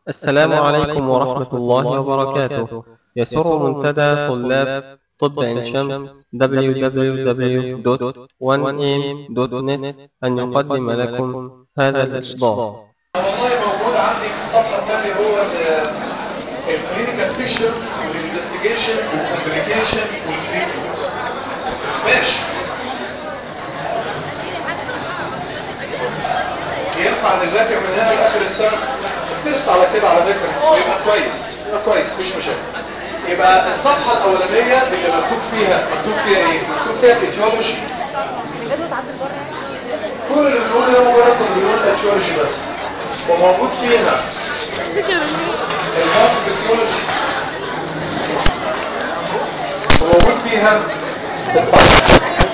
السلام عليكم ورحمة الله وبركاته يسر منتدى طلاب طب عين شمس www.1am.net أن يقدم لكم هذا الإصدار والله موجود عندي في الصفحه الثانيه هو الكلينيكال بيكتشر والانفستيجيشن والكومبليكيشن والتريتمنت ماشي ينفع نذاكر من هنا لاخر السنه ترس على كده على فكره يبقى كويس يبقى كويس مفيش مشاكل يبقى الصفحه الاولانيه اللي مكتوب فيها مكتوب فيها ايه مكتوب فيها ايتيولوجي كل اللي بنقوله ده مجرد كمبيوتر اتيولوجي بس وموجود فيها الباثوفيسيولوجي وموجود فيها الباثوس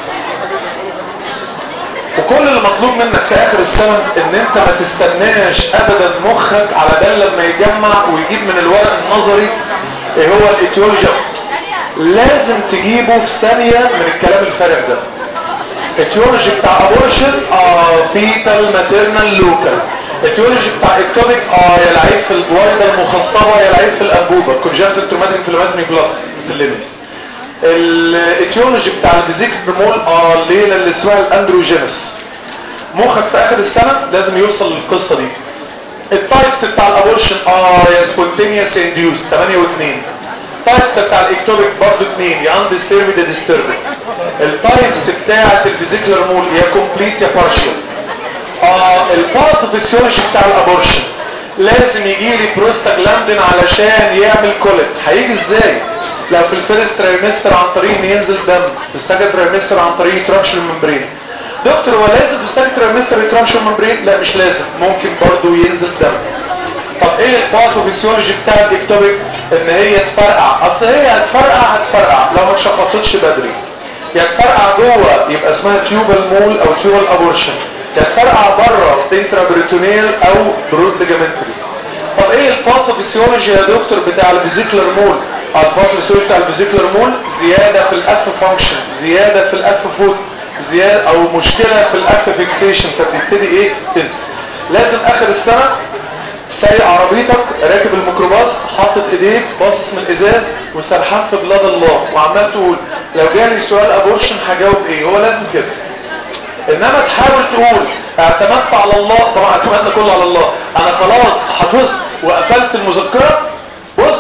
وكل اللي مطلوب منك في اخر السنه ان انت ما تستناش ابدا مخك على بال لما يجمع ويجيب من الورق النظري ايه هو الايتيولوجي لازم تجيبه في ثانيه من الكلام الفارغ ده اتيولوجي بتاع ابورشن اه فيتال ماتيرنال لوكال اتيولوجي بتاع اكتوبيك اه يا لعيب في البويضه المخصبه يا لعيب في الانبوبه كونجنتال تروماتيك فلوماتري بلاستيك مسلمس الاتيولوجي بتاع الفيزيك برمول اه الليله اللي اسمها الاندروجينس مخك في اخر السنه لازم يوصل للقصه دي التايبس بتاع الابورشن اه يا سبونتينيوس انديوس 8 و2 التايبس بتاع الاكتوبيك برضه 2 يا اندستيربد يا ديستربد التايبس بتاعه الفيزيكولار مول يا كومبليت يا بارشال اه الباثوفيسيولوجي بتاع الابورشن لازم يجي لي بروستاجلاندين علشان يعمل كوليت هيجي ازاي لو في الفيرست ترايمستر عن طريق ان ينزل دم في السكند ترايمستر عن طريق تراكشن ممبرين دكتور هو لازم في السكند ترايمستر يتراكشن ممبرين لا مش لازم ممكن برضه ينزل دم طب ايه الباثوفيسيولوجي بتاع الاكتوبيك ان هي تفرقع اصل هي هتفرقع هتفرقع لو ما اتشخصتش بدري يا تفرقع جوه يبقى اسمها تيوبال مول او تيوبال ابورشن يا تفرقع بره انترا بريتونيال او برود ليجامنتري طب ايه الباثوفيسيولوجي يا دكتور بتاع الفيزيكولار مول الباثوفيسيولوجي بتاع الفيزيكولار مول زياده في الاف فانكشن زياده في الاف فود زياده او مشكله في الاف فيكسيشن فتبتدي ايه تنزل لازم اخر السنه سايق عربيتك راكب الميكروباص حاطط ايديك باصص من الازاز وسرحان في بلاد الله وعمال تقول لو جالي سؤال ابورشن هجاوب ايه هو لازم كده انما تحاول تقول اعتمدت على الله طبعا اعتمدنا كله على الله انا خلاص حفظت وقفلت المذكره بص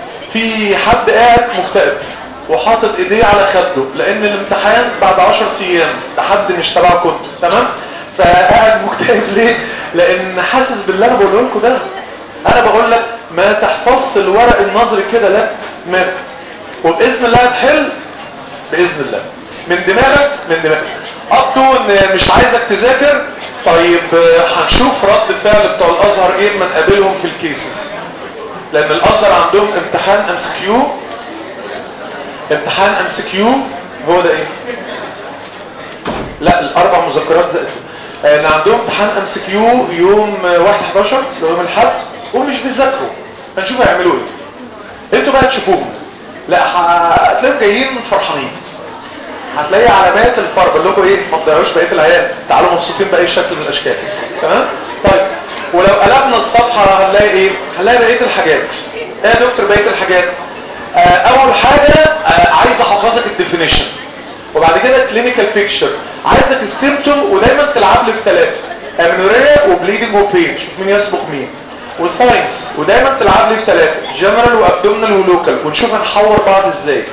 في حد قاعد مكتئب وحاطط ايديه على خده لان الامتحان بعد 10 ايام ده حد مش تبعكم انتوا تمام فقاعد مكتئب ليه لان حاسس باللي انا بقوله لكم ده انا بقول لك ما تحفظش الورق النظري كده لا ما وباذن الله هتحل باذن الله من دماغك من دماغك ابتو ان مش عايزك تذاكر طيب هنشوف رد فعل بتوع الازهر ايه لما نقابلهم في الكيسز لان الازهر عندهم امتحان ام اس كيو امتحان ام اس كيو هو ده ايه لا الاربع مذكرات زائد ان عندهم امتحان ام اس كيو يوم 1 11 اللي هو يوم الاحد ومش بيذاكروا هنشوف هيعملوا ايه انتوا بقى تشوفوهم لا هتلاقيهم جايين فرحانين هتلاقي علامات الفرق بقول لكم ايه ما تضيعوش بقيه العيال تعالوا مبسوطين باي شكل من الاشكال تمام طيب ولو قلبنا الصفحه هنلاقي ايه هنلاقي بقيه الحاجات ايه يا دكتور بقيه الحاجات آه اول حاجه آه عايز احفظك الديفينيشن وبعد كده كلينيكال بيكتشر عايزك السيمتوم ودايما تلعب لي في ثلاثه امنوريا وبليدنج وبين شوف مين يسبق مين وساينس ودايما تلعب لي في ثلاثه جنرال وابدومينال ولوكال ونشوف هنحور بعض ازاي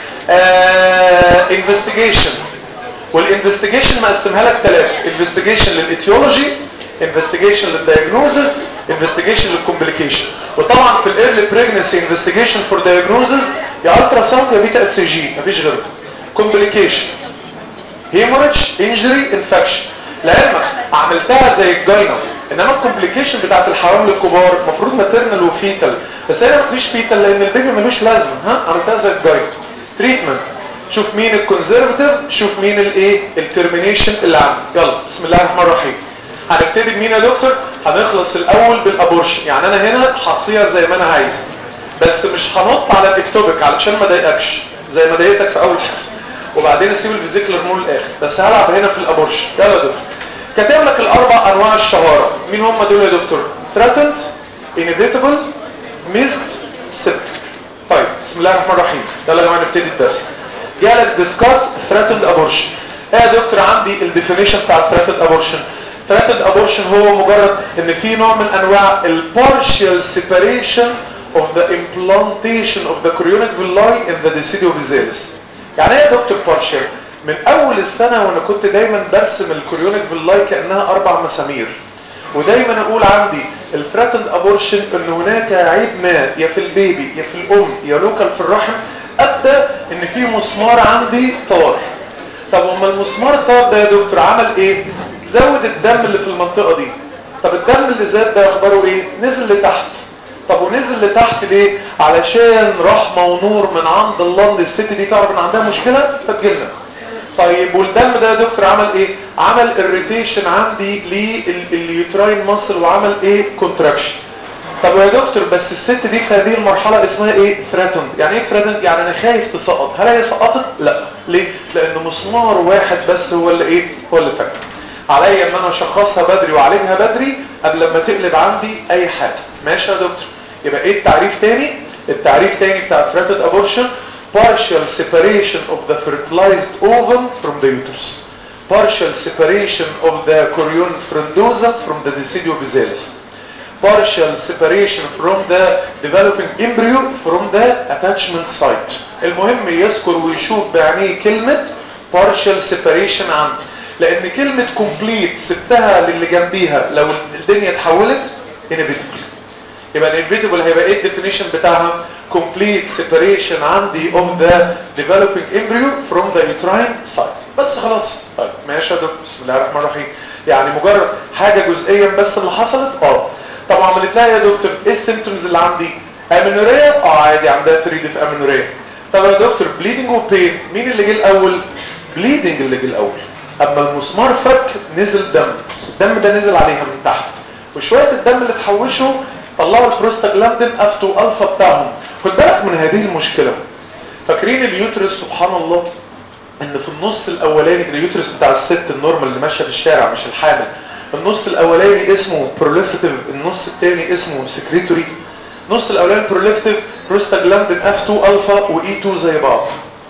انفستيجيشن والانفستيجيشن مقسمها لك ثلاثه انفستيجيشن للايتيولوجي انفستيجيشن للدايجنوزس انفستيجيشن للكومبليكيشن وطبعا في الايرلي بريجنسي انفستيجيشن فور دايجنوزس يا الترا ساوند يا بيتا اس جي مفيش غيره كومبليكيشن هيموريدج انجري انفكشن لعلمك عملتها زي الجاينا انما الكومبليكيشن بتاعت الحوامل الكبار المفروض ماتيرنال وفيتال بس هنا مفيش فيتال لان البيبي ملوش لازمه ها عملتها زي الجاينا تريتمنت شوف مين الكونزرفتيف شوف مين الايه الترمينيشن اللي عندك يلا بسم الله الرحمن الرحيم هنبتدي بمين يا دكتور هنخلص الاول بالابورشن يعني انا هنا هصير زي ما انا عايز بس مش هنط على الاكتوبك علشان ما اضايقكش زي ما ضايقتك في اول حصه وبعدين اسيب الفيزيكولار مول الاخر بس هلعب هنا في الابورشن يلا يا دكتور كاتب لك الاربع انواع الشهاره مين هم دول يا دكتور ثريتنت inevitable missed septic طيب بسم الله الرحمن الرحيم يلا يا جماعه نبتدي الدرس جالك discuss threatened abortion ايه يا دكتور عندي الديفينيشن بتاع threatened abortion threatened abortion هو مجرد ان في نوع من انواع ال partial separation of the implantation of the chorionic villi in the deciduum bizalis يعني ايه يا دكتور partial من اول السنه وانا كنت دايما برسم الكوريونيك فيلاي كانها اربع مسامير ودايما اقول عندي الثريتند ابورشن ان هناك عيب ما يا في البيبي يا في الام يا لوكال في الرحم ادى ان في مسمار عندي طار طب اما المسمار طار ده يا دكتور عمل ايه زود الدم اللي في المنطقه دي طب الدم اللي زاد ده اخباره ايه نزل لتحت طب ونزل لتحت ليه علشان رحمه ونور من عند الله ان الست دي تعرف ان عندها مشكله فتجيلنا طيب والدم ده يا دكتور عمل ايه عمل اريتيشن عندي لليوتراين ماسل وعمل ايه كونتراكشن طب يا دكتور بس الست دي في هذه المرحله اسمها ايه ثريتند يعني ايه ثريتند يعني انا خايف تسقط هل هي سقطت لا ليه لان مسمار واحد بس هو اللي ايه هو اللي فك عليا ان انا اشخصها بدري واعالجها بدري قبل ما تقلب عندي اي حاجه ماشي يا دكتور يبقى ايه التعريف تاني التعريف تاني بتاع threatened abortion partial separation of the fertilized ovum from the uterus partial separation of the chorion frondosa from the deciduum bizalis partial separation from the developing embryo from the attachment site المهم يذكر ويشوف بعينيه كلمة partial separation عندي لان كلمة complete سبتها للي جنبيها لو الدنيا اتحولت inevitable يبقى الانفيتبل هيبقى ايه الديفينيشن بتاعها complete separation عندي of the developing embryo from the uterine site بس خلاص طيب ماشي يا دكتور بسم الله الرحمن الرحيم يعني مجرد حاجة جزئيا بس اللي حصلت اه طب عملت لها يا دكتور ايه السيمتومز اللي عندي امينوريا اه عادي عندها تريد في امينوريا طب يا دكتور بليدنج وبين مين اللي جه الاول بليدنج اللي جه الاول اما المسمار فك نزل دم الدم ده نزل عليها من تحت وشويه الدم اللي اتحوشوا طلعوا البروستاجلاندين اف 2 الفا بتاعهم خد بالك من هذه المشكله فاكرين اليوترس سبحان الله ان في النص الاولاني اليوترس بتاع الست النورمال اللي ماشيه في الشارع مش الحامل النص الاولاني اسمه بروليفتيف النص الثاني اسمه سكريتوري النص الاولاني بروليفتيف بروستاجلاندين اف 2 الفا واي 2 زي بعض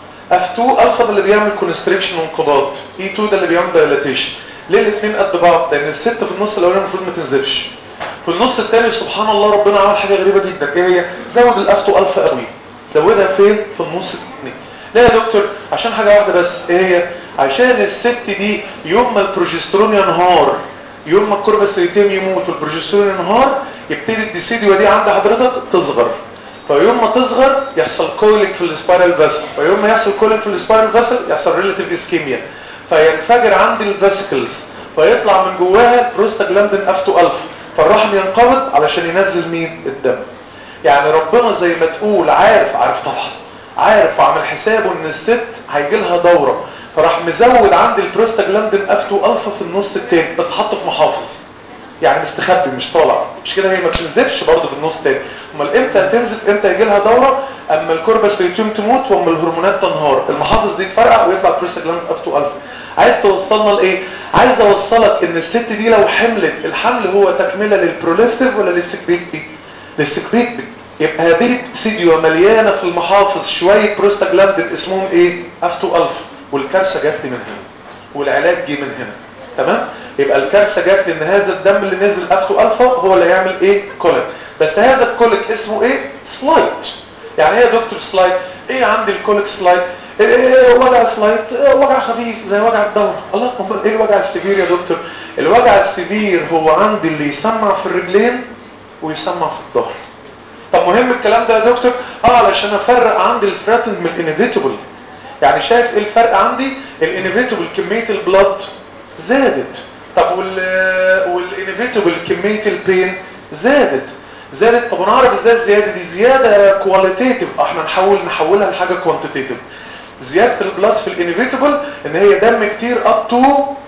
اف 2 الفا ده اللي بيعمل كونستريكشن وانقباض اي 2 ده اللي بيعمل دايلاتيشن ليه الاثنين قد بعض لان الست في النص الاولاني المفروض ما تنزلش في النص الثاني سبحان الله ربنا عمل حاجه غريبه جدا ايه هي زود الاف 2 الفا قوي زودها فين في النص الثاني ليه يا دكتور عشان حاجه واحده بس ايه هي عشان الست دي يوم ما البروجسترون ينهار يوم ما الكورباسيتيم يموت والبروجسترون ينهار يبتدي الديسيديو دي عند حضرتك تصغر فيوم ما تصغر يحصل كوليك في السبايرال فاسل فيوم ما يحصل كوليك في السبايرال فاسل يحصل ريلاتيف اسكيميا فينفجر عندي الفاسيكلز فيطلع من جواها بروستاجلاندين اف 2 الفا فالرحم ينقبض علشان ينزل مين الدم يعني ربنا زي ما تقول عارف عارف طبعا عارف وعامل حسابه ان الست هيجي لها دوره فراح مزود عندي البروستاجلاندين اف 2 الفا في النص التاني بس حطه في محافظ يعني مستخبي مش طالع مش كده هي ما بتنزفش برضه في النص التاني امال امتى هتنزف امتى يجي لها دوره اما الكورباسيتيوم تموت واما الهرمونات تنهار المحافظ دي تفرقع ويطلع البروستاجلاندين اف 2 الفا عايز توصلنا لايه عايز اوصلك ان الست دي لو حملت الحمل هو تكمله للبروليفتيف ولا للسكريتبي للسكريتبي يبقى هذه السيديو مليانه في المحافظ شويه بروستاجلاندين اسمهم ايه اف 2 الفا والكارثه جات لي من هنا والعلاج جه من هنا تمام يبقى الكارثه جات لي ان هذا الدم اللي نزل اف 2 الفا هو اللي هيعمل ايه كوليك بس هذا الكوليك اسمه ايه سلايد يعني ايه يا دكتور سلايد ايه عندي الكوليك سلايد إيه إيه وجع سلايد إيه وجع خفيف زي وجع الدورة الله امال ايه الوجع السبير يا دكتور الوجع السبير هو عندي اللي يسمع في الرجلين ويسمع في الظهر طب مهم الكلام ده يا دكتور اه علشان افرق عندي الثريتند من الانيفيتابل يعني شايف ايه الفرق عندي الانيفيتابل كميه البلاد زادت طب وال والانيفيتابل كميه البين زادت زادت طب نعرف ازاي الزياده دي زياده كواليتيتيف احنا نحاول نحولها لحاجه كوانتيتيف زياده البلاد في الانيفيتابل ان هي دم كتير اب تو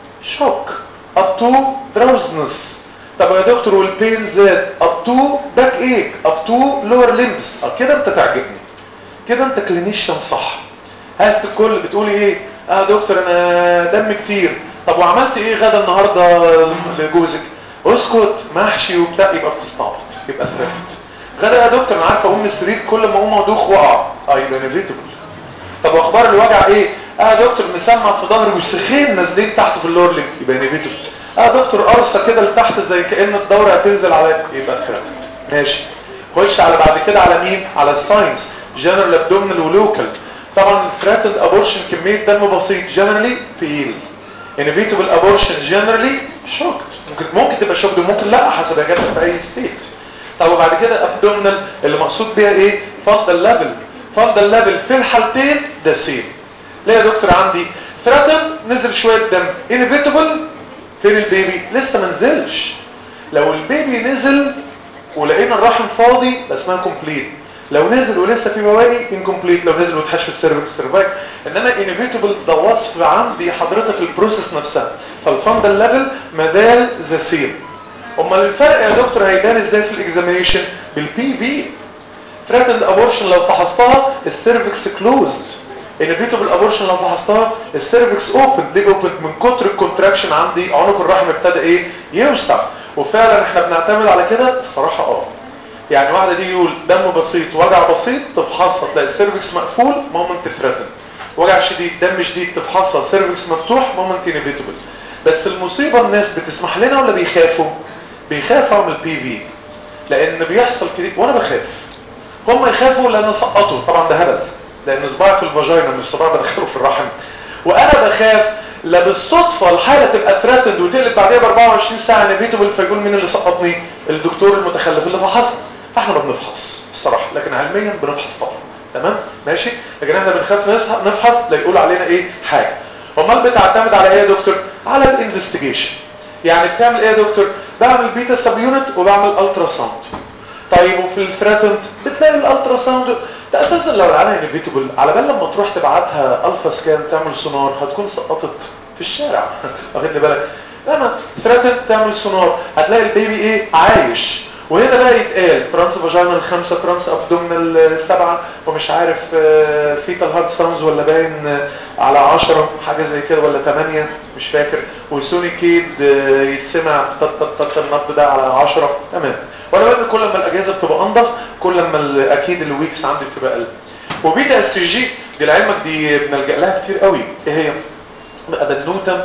شوك اب تو دراوزنس طب يا دكتور والبين زاد اب تو باك ايك اب تو لور ليمبس كده انت تعجبني كده انت كلينيشن صح هاست الكل بتقولي ايه اه يا دكتور انا دم كتير طب وعملت ايه غدا النهارده لجوزك اسكت محشي وبتاع يبقى بتستعبط يبقى ثريفت غدا يا دكتور انا عارفه اقوم من السرير كل ما اقوم ادوخ واقع اه يبقى انيفيتبل طب واخبار الوجع ايه اه يا دكتور مسمع في ظهري والسخين نازلين تحت في اللور ليمب يبقى انيفيتبل اه يا دكتور قرصه كده لتحت زي كان الدوره هتنزل عليا يبقى ثريفت ماشي خش على بعد كده على مين على الساينس جنرال ابدومينال ولوكال طبعا الفراتد ابورشن كميه دم بسيط جنرالي فيل انيفيتبل ابورشن جنرالي شوكت ممكن ممكن تبقى شوكت وممكن لا حسب هي جت في اي ستيت طب وبعد كده ابدومينال اللي مقصود بيها ايه فاندل ليفل فاندل ليفل في الحالتين ده سيم ليه يا دكتور عندي ثراتن نزل شويه دم انيفيتبل فين البيبي لسه ما نزلش لو البيبي نزل ولقينا الرحم فاضي ده اسمها كومبليت لو نزل ولسه في بواقي انكمبليت لو نزل واتحش في السيرفكس سيرفايك انما انيفيتبل ده وصف عندي حضرتك البروسيس نفسها فالفاندل ليفل مازال ذا سيم امال الفرق يا دكتور هيبان ازاي في الاكزامينشن بالبي في ثريتند ابورشن لو فحصتها السيرفكس كلوزد انيفيتبل ابورشن لو فحصتها السيرفكس اوبن ليه اوبن من كتر الكونتراكشن عندي عنق الرحم ابتدى ايه يوسع وفعلا احنا بنعتمد على كده الصراحه اه يعني واحده دي يقول دم بسيط وجع بسيط تفحصها تلاقي السيرفكس مقفول مومنت ثريتن وجع شديد دم شديد تفحصها سيرفكس مفتوح مومنت انيفيتبل بس المصيبه الناس بتسمح لنا ولا بيخافوا بيخافوا اعمل بي في لان بيحصل كده وانا بخاف هم يخافوا لان سقطوا طبعا ده هبل لان صباعي في الفاجينا مش صباع بدخله في الرحم وانا بخاف لا بالصدفه الحاله تبقى ثريتند وتقلب بعديها ب 24 ساعه انيفيتبل فيقول مين اللي سقطني الدكتور المتخلف اللي فحصني فاحنا ما بنفحص الصراحه لكن علميا بنفحص طبعا تمام ماشي لكن احنا بنخاف نفحص لا يقول علينا ايه حاجه امال بتعتمد على ايه يا دكتور على الانفستيجيشن يعني بتعمل ايه يا دكتور بعمل بيتا سب يونت وبعمل الترا ساوند طيب وفي الثريتند بتلاقي الالترا ساوند ده اساسا لو العينه انفيتبل على بال لما تروح تبعتها الفا سكان تعمل سونار هتكون سقطت في الشارع واخد لي بالك لما ثريتند تعمل سونار هتلاقي البيبي ايه عايش وهنا بقى يتقال ترانس فاجينال خمسة ترانس ابدومينال سبعة ومش عارف فيتال هارت ساوندز ولا باين على عشرة حاجة زي كده ولا تمانية مش فاكر وسوني كيد يتسمع تط تط تط النبض ده على عشرة تمام وانا بقى كل ما الاجهزة بتبقى انضف كل ما اكيد الويكس عندي بتبقى اقل وبيتا اس جي دي لعلمك دي بنلجأ لها كتير قوي ايه هي؟ ادنوتم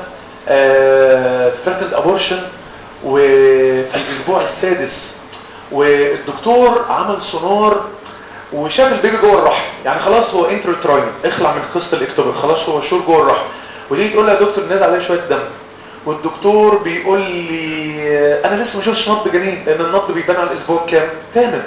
ثريتد ابورشن وفي الاسبوع السادس والدكتور عمل سونار وشاف البيبي جوه الرحم يعني خلاص هو انتروتراين اخلع من قصه الاكتوبر خلاص هو شور جوه الرحم ودي تقول لها يا دكتور نازل عليه شويه دم والدكتور بيقول لي انا لسه ما شفتش نبض جنين لان النبض بيبان على الاسبوع كام ثامن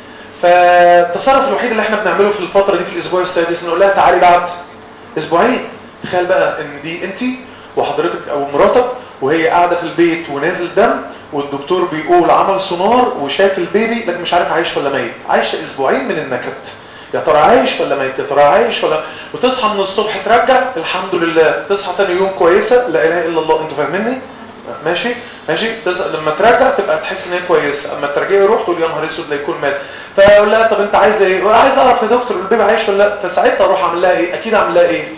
فالتصرف الوحيد اللي احنا بنعمله في الفتره دي في الاسبوع السادس نقول لها تعالي بعد اسبوعين تخيل بقى ان دي انت وحضرتك او مراتك وهي قاعده في البيت ونازل دم والدكتور بيقول عمل سونار وشاف البيبي لكن مش عارف عايش ولا ميت عايش اسبوعين من النكد يا ترى عايش ولا ميت يا ترى عايش ولا وتصحى من الصبح ترجع الحمد لله تصحى تاني يوم كويسه لا اله الا الله انتوا فاهميني ماشي ماشي تصحى لما ترجع تبقى تحس ان هي كويسه اما ترجعي يروح تقول يا نهار اسود لا يكون مات فاقول لها طب انت عايزه ايه عايز اعرف يا دكتور البيبي عايش ولا لا فساعتها اروح اعمل لها ايه اكيد اعمل لها ايه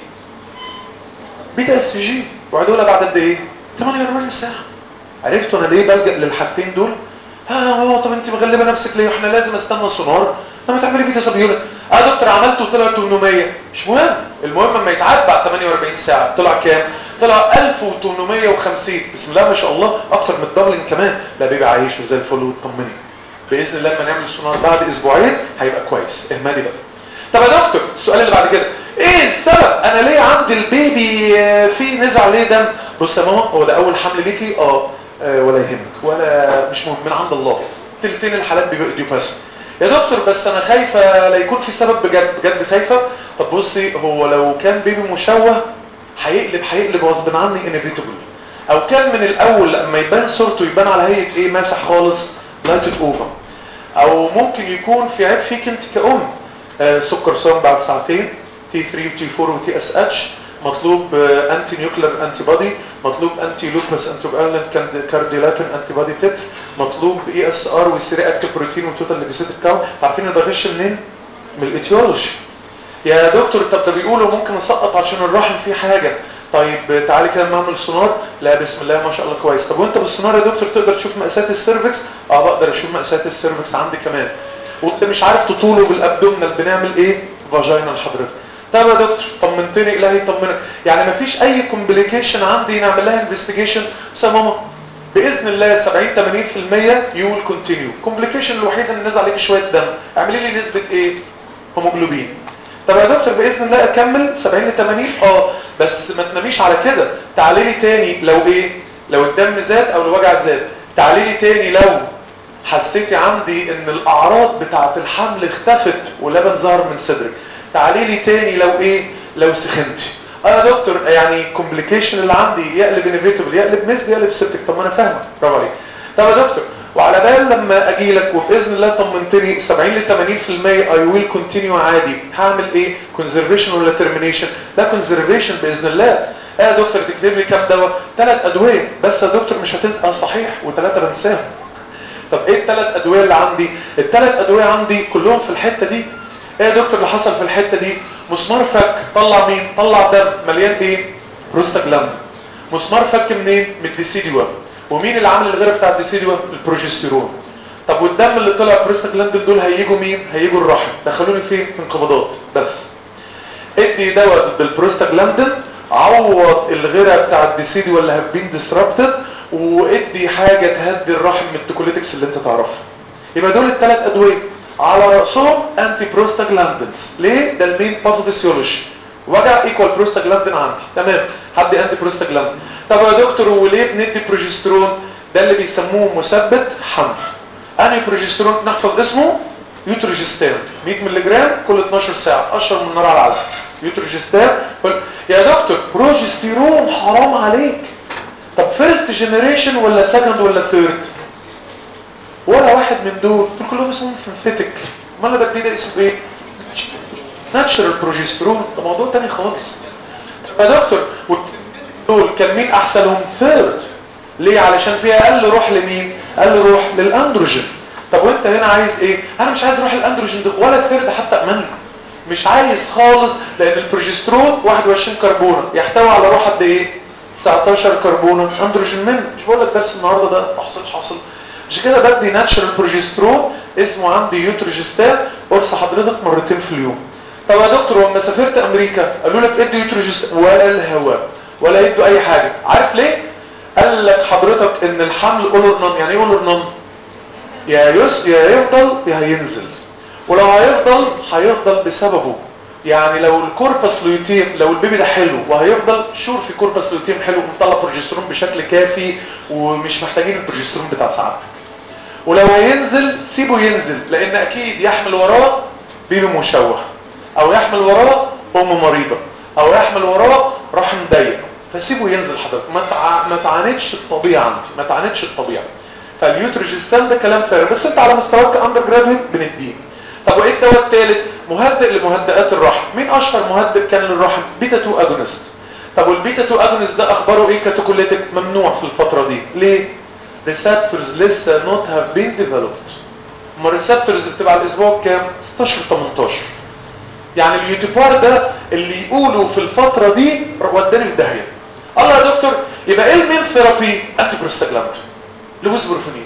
بيتا اس جي وعدوا لها بعد قد ايه 48 ساعه عرفتوا انا ليه بلجأ للحاجتين دول اه طب انت مغلبه نفسك ليه احنا لازم استنى سونار لما تعملي بيتا سبيولة اه دكتور عملته طلع 800 مش مهم المهم اما يتعاد بعد 48 ساعه طلع كام طلع 1850 بسم الله ما شاء الله اكتر من الدبلنج كمان لا بيبقى عايش وزي الفل وتطمني باذن الله لما نعمل سونار بعد اسبوعين هيبقى كويس اهمالي بقى طب يا دكتور السؤال اللي بعد كده ايه السبب انا ليه عندي البيبي فيه نزع ليه دم بص يا ماما هو ده اول حمل ليكي اه ولا يهمك ولا مش مهم من عند الله تلتين الحالات بيبقى ايديوباسي يا دكتور بس انا خايفه لا يكون في سبب بجد بجد خايفه طب بصي هو لو كان بيبي مشوه هيقلب هيقلب غصب عني انيفيتبل او كان من الاول لما يبان صورته يبان على هيئه ايه ماسح خالص لايتد اوفر او ممكن يكون في عيب فيك انت كأم آه سكر صام بعد ساعتين تي 3 وتي 4 وتي اس اتش مطلوب انتي نيوكلير انتي بودي مطلوب انتي لوبس انتي بايلن كارديولاتين انتي بودي تتر مطلوب اي اس ار وسيري اكتيف بروتين وتوتال ليجيسيتيف كاونت عارفين ده غش منين من الايتيولوجي يا دكتور طب ده بيقولوا ممكن اسقط عشان الرحم فيه حاجه طيب تعالي كده نعمل سونار لا بسم الله ما شاء الله كويس طب وانت بالسونار يا دكتور تقدر تشوف مقاسات السيرفكس اه بقدر اشوف مقاسات السيرفكس عندي كمان وانت مش عارف تطوله بالابدومينال بنعمل ايه فاجينا لحضرتك طب يا دكتور طمنتني الهي طمنك يعني مفيش اي كومبليكيشن عندي نعمل لها انفستيجيشن بس يا ماما باذن الله 70 80% يو ويل كونتينيو كومبليكيشن الوحيده اللي نزل عليك شويه دم اعملي لي نسبه ايه هيموجلوبين طب يا دكتور باذن الله اكمل 70 ل 80 اه بس ما تناميش على كده تعالي لي تاني لو ايه لو الدم زاد او الوجع زاد تعالي لي تاني لو حسيتي عندي ان الاعراض بتاعه الحمل اختفت ولبن ظهر من صدرك تعالي لي تاني لو ايه لو سخنتي اه يا دكتور يعني كومبليكيشن اللي عندي يقلب انيفيتبل يقلب مزد يقلب سبتك طب ما انا فاهمك برافو عليك طب يا دكتور وعلى بال لما اجي لك وباذن الله طمنتني 70 ل 80% اي ويل كونتينيو عادي هعمل ايه كونزرفيشن ولا ترمينيشن ده كونزرفيشن باذن الله ايه يا دكتور تكتب لي كام دواء ثلاث ادويه بس يا دكتور مش هتنسى اه صحيح وثلاثه بنساهم طب ايه الثلاث ادويه اللي عندي الثلاث ادويه عندي كلهم في الحته دي ايه يا دكتور اللي حصل في الحته دي مسمار فك طلع مين طلع دم مليان ايه بروستاجلاند مسمار فك منين من الديسيديوا ومين اللي عامل الغيره بتاع الديسيديوا البروجستيرون طب والدم اللي طلع بروستاجلاند دول هيجوا مين هيجوا الرحم دخلوني فين في انقباضات بس ادي دواء بالبروستاجلاندين عوض الغيره بتاع الديسيديوا اللي هابين ديسربتد وادي حاجه تهدي الرحم من التوكوليتكس اللي انت تعرفها يبقى دول الثلاث ادويه على رأسهم انتي بروستاجلاندينز ليه ده المين باثوفيسيولوجي وجع ايكوال بروستاجلاندين عندي تمام حد انتي بروستاجلاندين طب يا دكتور وليه بندي بروجسترون ده اللي بيسموه مثبت حمل انهي بروجسترون نحفظ اسمه يوتروجستان 100 مللي جرام كل 12 ساعه اشهر من النار على العلم يوتروجستان يا دكتور بروجستيرون حرام عليك طب فيرست جنريشن ولا سكند ولا ثيرد ولا واحد من دول دول كلهم اسمهم سينثيتك امال انا بدي ده اسمه ايه ناتشرال بروجسترون ده موضوع تاني خالص يا دكتور دول كان مين احسنهم ثيرد ليه علشان فيها اقل روح لمين اقل روح للاندروجين طب وانت هنا عايز ايه انا مش عايز اروح الاندروجين ده ولا الثيرد حتى امن مش عايز خالص لان البروجسترون 21 كربونه يحتوي على روح قد ايه 19 كربونه اندروجين من مش بقول لك درس النهارده ده حاصل حاصل مش كده بدي ناتشرال بروجسترون اسمه عندي يوتروجستان قرص حضرتك مرتين في اليوم طب يا دكتور لما سافرت امريكا قالوا لك ادي يوتروجستان ولا الهواء ولا يدوا اي حاجه عارف ليه قال لك حضرتك ان الحمل اولر يعني ايه اولر يا يس يا يفضل يا هينزل ولو هيفضل هيفضل بسببه يعني لو الكوربس لوتيم لو البيبي ده حلو وهيفضل شور في كوربس لوتيم حلو ومطلع بروجسترون بشكل كافي ومش محتاجين البروجسترون بتاع سعادتك ولو هينزل سيبه ينزل لان اكيد يحمل وراه بيبي مشوه او يحمل وراه ام مريضه او يحمل وراه رحم ضيق فسيبه ينزل حضرتك ما تع... ما تعاندش الطبيعه عندي ما تعاندش الطبيعه فاليوتروجستان ده كلام فارغ بس انت على مستواك اندر جرادويت بنديه طب وايه الدواء الثالث مهدئ لمهدئات الرحم مين اشهر مهدئ كان للرحم بيتا 2 اجونست طب والبيتا 2 اجونست ده اخباره ايه كاتوكوليتك ممنوع في الفتره دي ليه ريسبتورز لسه نوت هاف بين ديفلوبد اما الريسبتورز بتبقى على الاسبوع كام 16 18 يعني اليوتيوبار ده اللي يقولوا في الفتره دي وداني في داهيه الله يا دكتور يبقى ايه المين ثيرابي انتي بروستاجلاند لوز بروفونيت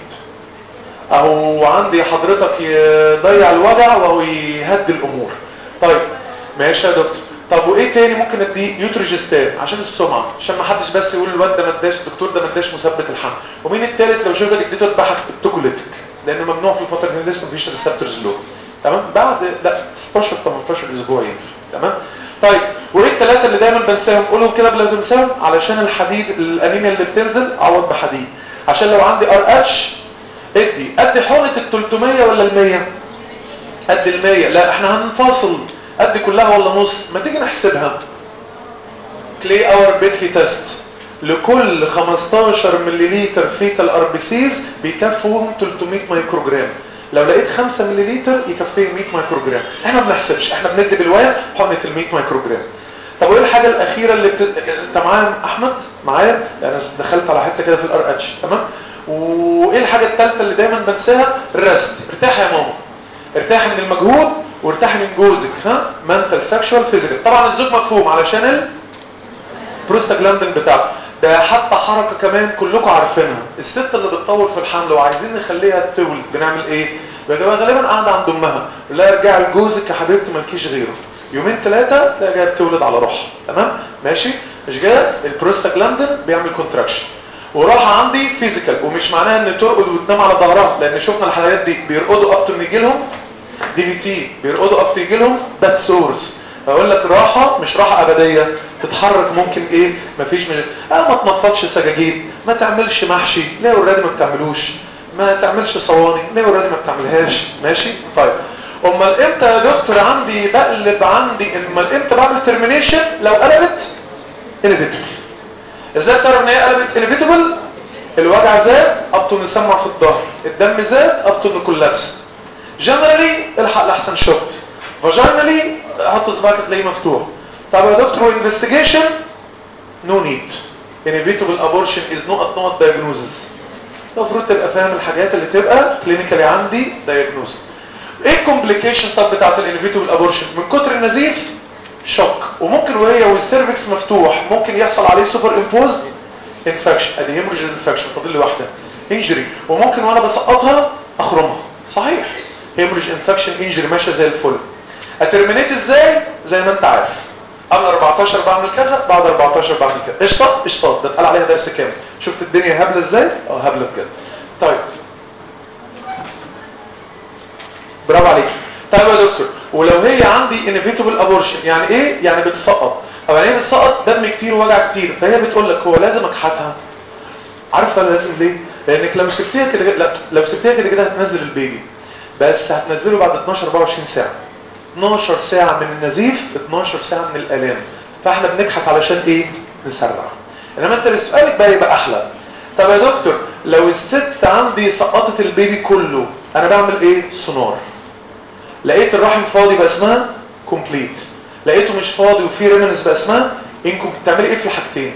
اهو عندي حضرتك يضيع الوجع وهو يهدي الامور طيب ماشي يا دكتور طب وايه تاني ممكن اديه يوتروجستان عشان السمعه عشان ما حدش بس يقول الواد ده ما اداش الدكتور ده ما اداش مثبت الحمل ومين التالت لو شفتك اديته اتبحث التوكوليتك لانه ممنوع في الفتره دي لسه مفيش ريسبتورز له تمام بعد لا 16 18 اسبوع ينفع تمام طيب وايه الثلاثه اللي دايما بنساهم قولهم كده قبل ما تنساهم علشان الحديد الانيميا اللي بتنزل عوض بحديد عشان لو عندي ار اتش ادي ادي حقنه ال 300 ولا ال 100 قد ال 100 لا احنا هنفاصل قد كلها ولا نص ما تيجي نحسبها كلي اور بيتلي تيست لكل 15 ملليلتر فيتال ار بي سيز بيكفوا 300 مايكروجرام لو لقيت 5 ملليلتر يكفيه 100 مايكروجرام احنا ما بنحسبش احنا بندي بالواير حقنه ال 100 مايكروجرام طب وايه الحاجه الاخيره اللي بت... انت معايا احمد معايا انا دخلت على حته كده في الار اتش تمام وايه الحاجه الثالثه اللي دايما بنساها الرست ارتاح يا ماما ارتاح من المجهود وارتاح من جوزك ها منتل سكشوال فيزيكال طبعا الزوج مفهوم علشان ال... بروستاجلاندين بتاعته ده حتى حركة كمان كلكم عارفينها الست اللي بتطول في الحمل وعايزين نخليها تولد بنعمل ايه بتبقى غالبا قاعدة عند امها لا ارجع لجوزك يا حبيبتي مالكيش غيره يومين ثلاثة تلاقي جايه بتولد على روحها تمام ماشي مش جايه البروستاجلاندين بيعمل كونتراكشن وراحة عندي فيزيكال ومش معناها ان ترقد وتنام على ظهرها لان شفنا الحلقات دي بيرقدوا اب تو يجي لهم دي في تي بيرقدوا اب تو يجي لهم ده سورس اقول لك راحة مش راحة ابدية تتحرك ممكن ايه مفيش من اه ما تنفضش سجاجيد ما تعملش محشي ليه اوريدي ما بتعملوش ما تعملش صواني ليه اوريدي ما بتعملهاش ماشي طيب امال امتى يا دكتور عندي بقلب عندي امال امتى بعمل ترمينيشن لو قلبت انيفيتبل ازاي تعرف ان هي قلبت انيفيتبل الوجع زاد ابطن نسمع في الظهر الدم زاد ابطن كولابس جنرالي الحق لاحسن شوت فاجينالي حط صباعك تلاقيه مفتوح طب يا دكتور انفستيجيشن نو نيد انيفيتبل ابورشن از نوت نوت دايجنوزز المفروض تبقى فاهم الحاجات اللي تبقى كلينيكالي عندي دايجنوز ايه الكومبليكيشن طب بتاعت الانفيتبل ابورشن من كتر النزيف شوك وممكن وهي والسيرفكس مفتوح ممكن يحصل عليه سوبر امبوز انفكشن ادي هيموريج انفكشن فاضل لي واحده انجري وممكن وانا بسقطها اخرمها صحيح هيموريج انفكشن انجري ماشيه زي الفل اترمينيت ازاي زي ما انت عارف قبل 14 بعمل كذا بعد 14 بعمل كذا قشطه قشطه ده اتقال عليها درس كامل شفت الدنيا هبله ازاي اه هبله بجد طيب برافو عليك طيب يا دكتور ولو هي عندي انيفيتبل ابورشن يعني ايه يعني بتسقط او يعني ايه بتسقط دم كتير ووجع كتير فهي بتقول لك هو لازم اكحتها عارفه لازم ليه لانك لو سبتيها كده لا لو سبتيها كده كده هتنزل البيبي بس هتنزله بعد 12 24 ساعه 12 ساعه من النزيف 12 ساعه من الالام فاحنا بنكحت علشان ايه نسرع انما انت سؤالك بقى يبقى احلى طب يا دكتور لو الست عندي سقطت البيبي كله انا بعمل ايه سونار لقيت الرحم فاضي بقى اسمها كومبليت لقيته مش فاضي وفي ريمنس بقى اسمها انكم بتعملي ايه في الحاجتين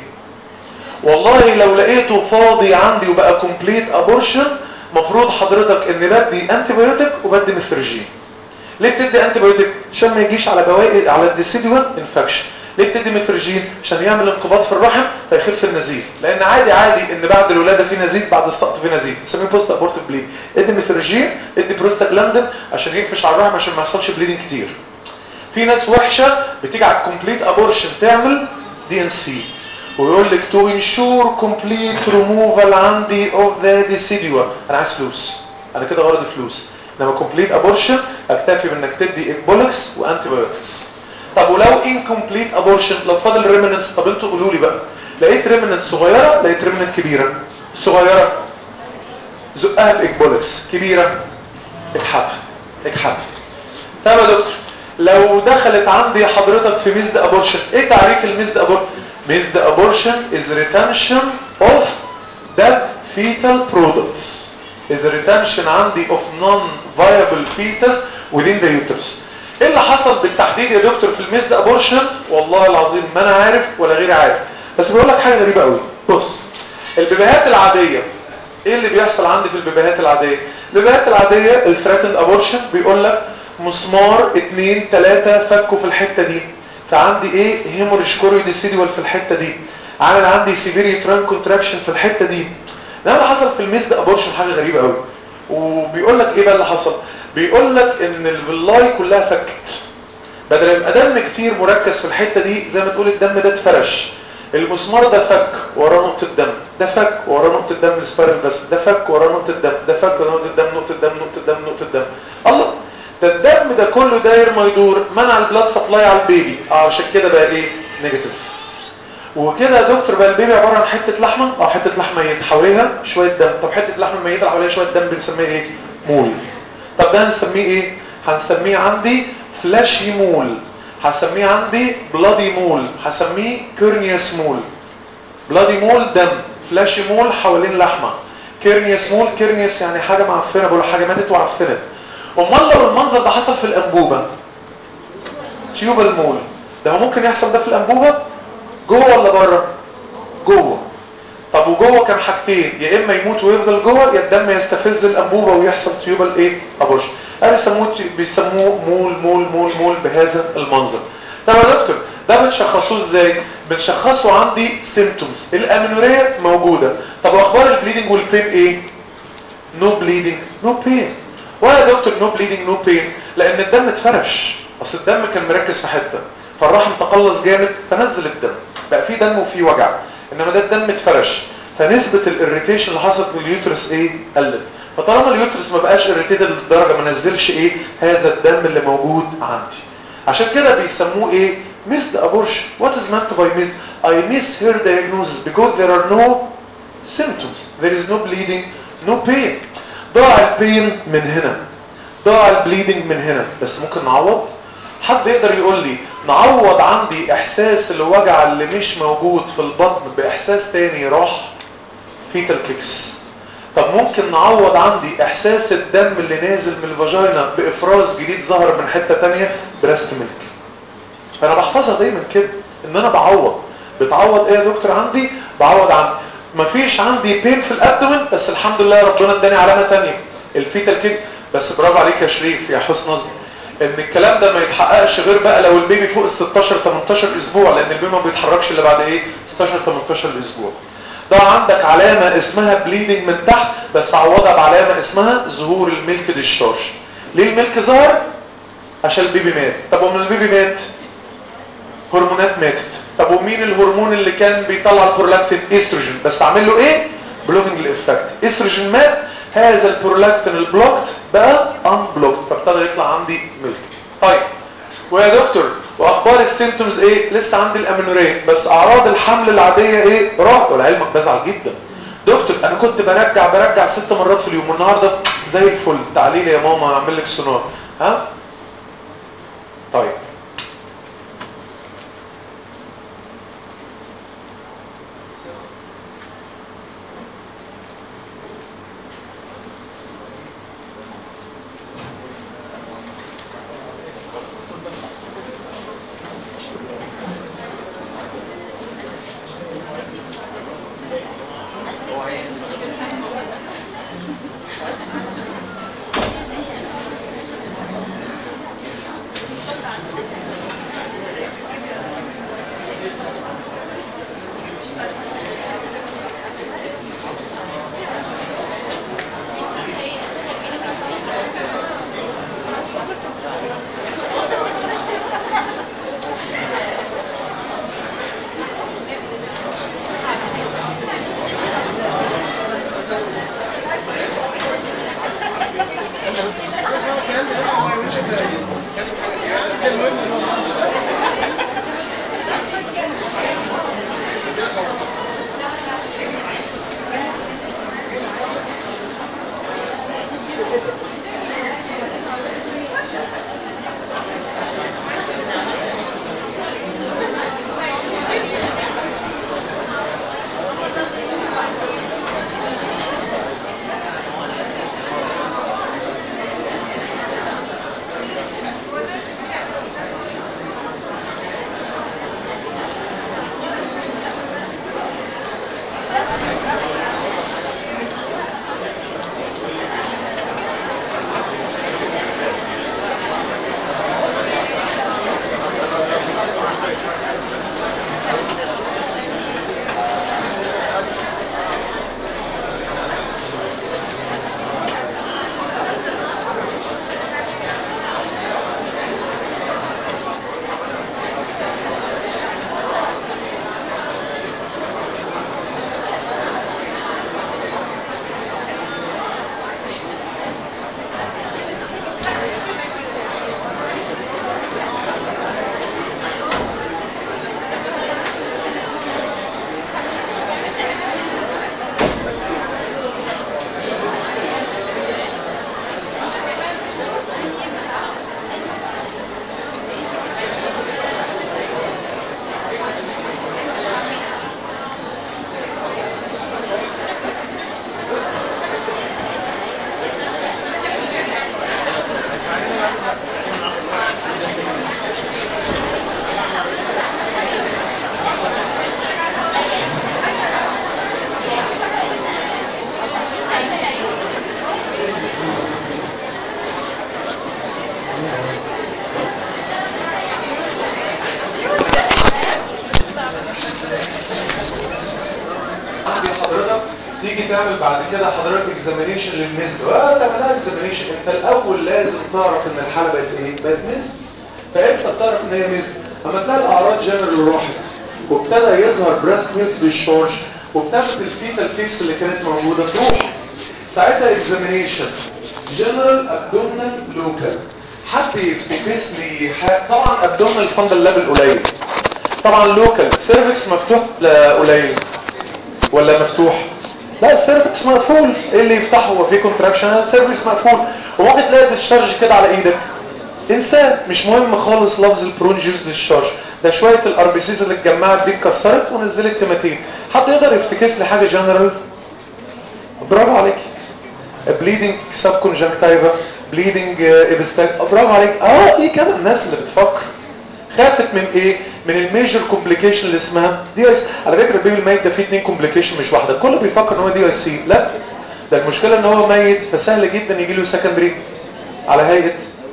والله لو لقيته فاضي عندي وبقى كومبليت ابورشن مفروض حضرتك ان بدي انتي بايوتيك وبدي مفرجين ليه بتدي انتي بايوتيك عشان ما يجيش على بواقي على الديسيدوال انفكشن ليه بتدي مفرجين عشان يعمل انقباض في الرحم فيخف النزيف لان عادي عادي ان بعد الولاده في نزيف بعد السقط في نزيف بنسميه بوست ابورتيف بليد ادي مفرجين ادي بروستاجلاندين عشان يقفش على الرحم عشان ما يحصلش بليدنج كتير في ناس وحشه بتيجي على الكومبليت ابورشن تعمل دي ان سي ويقول لك تو انشور كومبليت ريموفال عندي اوف ذا ديسيدوا انا عايز فلوس انا كده غرضي فلوس انما كومبليت ابورشن اكتفي بانك تدي امبولكس وانتي بايوتكس طب ولو انكمبليت ابورشن لو فاضل ريمننس طب انتوا قولوا لي بقى لقيت ريمننت صغيره لقيت ريمننت كبيره صغيره زقها باكبولكس كبيره اكحف اكحف طب يا دكتور لو دخلت عندي حضرتك في ميزد ابورشن ايه تعريف الميزد ابورشن ميزد ابورشن is retention of dead fetal products is retention عندي of non-viable fetus within the uterus ايه اللي حصل بالتحديد يا دكتور في الميزد ابورشن والله العظيم ما انا عارف ولا غير عارف بس بقول لك حاجه غريبه قوي بص البيبيهات العاديه ايه اللي بيحصل عندي في البيبيهات العاديه البيبيهات العاديه الثريتند ابورشن بيقول لك مسمار اتنين تلاتة فكوا في الحته دي فعندي ايه هيموريج كوريوديسيديوال في الحته دي عامل عندي سيفيري تران كونتراكشن في الحته دي ده اللي حصل في الميزد ابورشن حاجه غريبه قوي وبيقول لك ايه بقى اللي حصل بيقول لك ان الفيلاي كلها فكت بدل يبقى دم كتير مركز في الحته دي زي ما تقول الدم ده اتفرش المسمار ده فك وراه نقطه دم ده فك وراه نقطه دم السبايرال بس ده فك وراه نقطه دم ده فك وراه نقطه دم نقطه دم نقطه دم نقطه دم الله ده الدم ده كله داير ما يدور منع البلاد سبلاي على البيبي اه عشان كده بقى ايه نيجاتيف وكده يا دكتور بقى البيبي عباره عن حته لحمه اه حته لحمه ميت حواليها شويه دم طب حته لحمه ميته حواليها شويه دم بنسميه ايه مول طب ده هنسميه ايه هنسميه عندي فلاشي مول هسميه عندي بلادي مول هسميه كيرنيوس مول بلادي مول دم فلاشي مول حوالين لحمه كيرنيوس مول كيرنيوس يعني حاجه معفنه بقول حاجه ماتت وعفنت امال لو المنظر ده حصل في الانبوبه تيوبال مول ده هو ممكن يحصل ده في الانبوبه جوه ولا بره جوه طب وجوه كان حاجتين يا اما يموت ويفضل جوه يا الدم يستفز الانبوبه ويحصل تيوبال ايه ابورشن قال بيسموه بيسموه مول مول مول مول بهذا المنظر طب يا دكتور ده بتشخصوه ازاي بنشخصه عندي سيمتومز الامينوريا موجوده طب واخبار البليدنج والبين ايه نو بليدنج نو بين ولا يا دكتور نو بليدنج نو بين لان الدم اتفرش اصل الدم كان مركز في حته فالرحم تقلص جامد فنزل الدم بقى في دم وفي وجع انما ده الدم اتفرش فنسبه الاريتيشن اللي حصلت لليوترس ايه قلت فطالما اليوترس ما بقاش اريتيتد للدرجه ما نزلش ايه هذا الدم اللي موجود عندي عشان كده بيسموه ايه missed abortion what is meant by missed I miss her diagnosis because there are no symptoms there is no bleeding no pain ضاع البين من هنا ضاع البليدنج من هنا بس ممكن نعوض حد يقدر يقول لي نعوض عندي احساس الوجع اللي مش موجود في البطن باحساس تاني راح فيتال كيكس طب ممكن نعوض عندي احساس الدم اللي نازل من الفاجينا بافراز جديد ظهر من حته تانية بريست ميلك فانا بحفظها دايما كده ان انا بعوض بتعوض ايه يا دكتور عندي بعوض عن مفيش عندي بين في الابدومن بس الحمد لله ربنا اداني علامه تانية الفيتال كيك بس برافو عليك يا شريف يا حسن نظر ان الكلام ده ما يتحققش غير بقى لو البيبي فوق ال 16 18 اسبوع لان البيبي ما بيتحركش الا بعد ايه 16 18 اسبوع ده عندك علامة اسمها بليدنج من تحت بس عوضها بعلامة اسمها ظهور الميلك ديشارج ليه الميلك ظهر عشان البيبي مات طب ومن البيبي مات هرمونات ماتت طب ومين الهرمون اللي كان بيطلع البرولاكتين استروجين بس عامل له ايه بلوكينج الافكت استروجين مات هذا البرولاكتين البلوكت بقى ان بلوكت فابتدى يطلع عندي ميلك طيب ويا دكتور واخبار السيمتومز ايه لسه عندي الامينوريه بس اعراض الحمل العاديه ايه راح ولعلمك بزعل جدا دكتور انا كنت برجع برجع ست مرات في اليوم والنهارده زي الفل تعالي لي يا ماما اعمل لك سونار ها طيب تيجي تعمل بعد كده حضرتك اكزامينيشن للمزد اه تعملها اكزامينيشن انت الاول لازم تعرف ان الحاله بقت ايه بقت مزد فامتى بتعرف ان هي مزد اما تلاقي الاعراض جنرال راحت وابتدى يظهر بريست ميلك ديشارج وابتدت الفيتال فيس اللي كانت موجوده تروح ساعتها اكزامينيشن جنرال ابدومينال لوكال حد يفتكس لي طبعا ابدومينال فاندل ليفل قليل طبعا لوكال سيرفكس مفتوح لا قليل ولا مفتوح لا السيرفكس مقفول ايه اللي يفتحه هو في كونتراكشن السيرفكس مقفول وممكن تلاقي ديشارج كده على ايدك انسان مش مهم خالص لفظ البرونجيوس ديشارج ده شويه الار بي سيز اللي اتجمعت دي اتكسرت ونزلت تيماتين حد يقدر يفتكس لي حاجه جنرال برافو عليك بليدنج سب كونجكتيفا بليدنج ابستاك برافو عليك اه في كده الناس اللي بتفكر خافت من ايه من الميجر كومبليكيشن اللي اسمها دي اي على فكره البيبي الميت ده فيه اثنين كومبليكيشن مش واحده الكل بيفكر ان هو دي اي سي لا ده المشكله ان هو ميت فسهل جدا يجي له سكندري على هيئه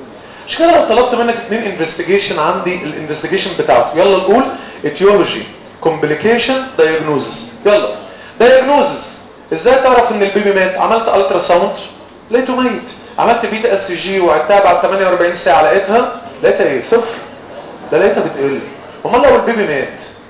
مش كده لو طلبت منك اثنين انفستيجيشن عندي الانفستيجيشن بتاعته يلا نقول اتيولوجي كومبليكيشن دايجنوزس يلا دايجنوزس ازاي تعرف ان البيبي مات عملت الترا ساوند لقيته ميت عملت بيتا اس جي وعدتها بعد 48 ساعه لقيتها لقيتها ايه صفر ده لقيتها بتقل امال لو البيبي مات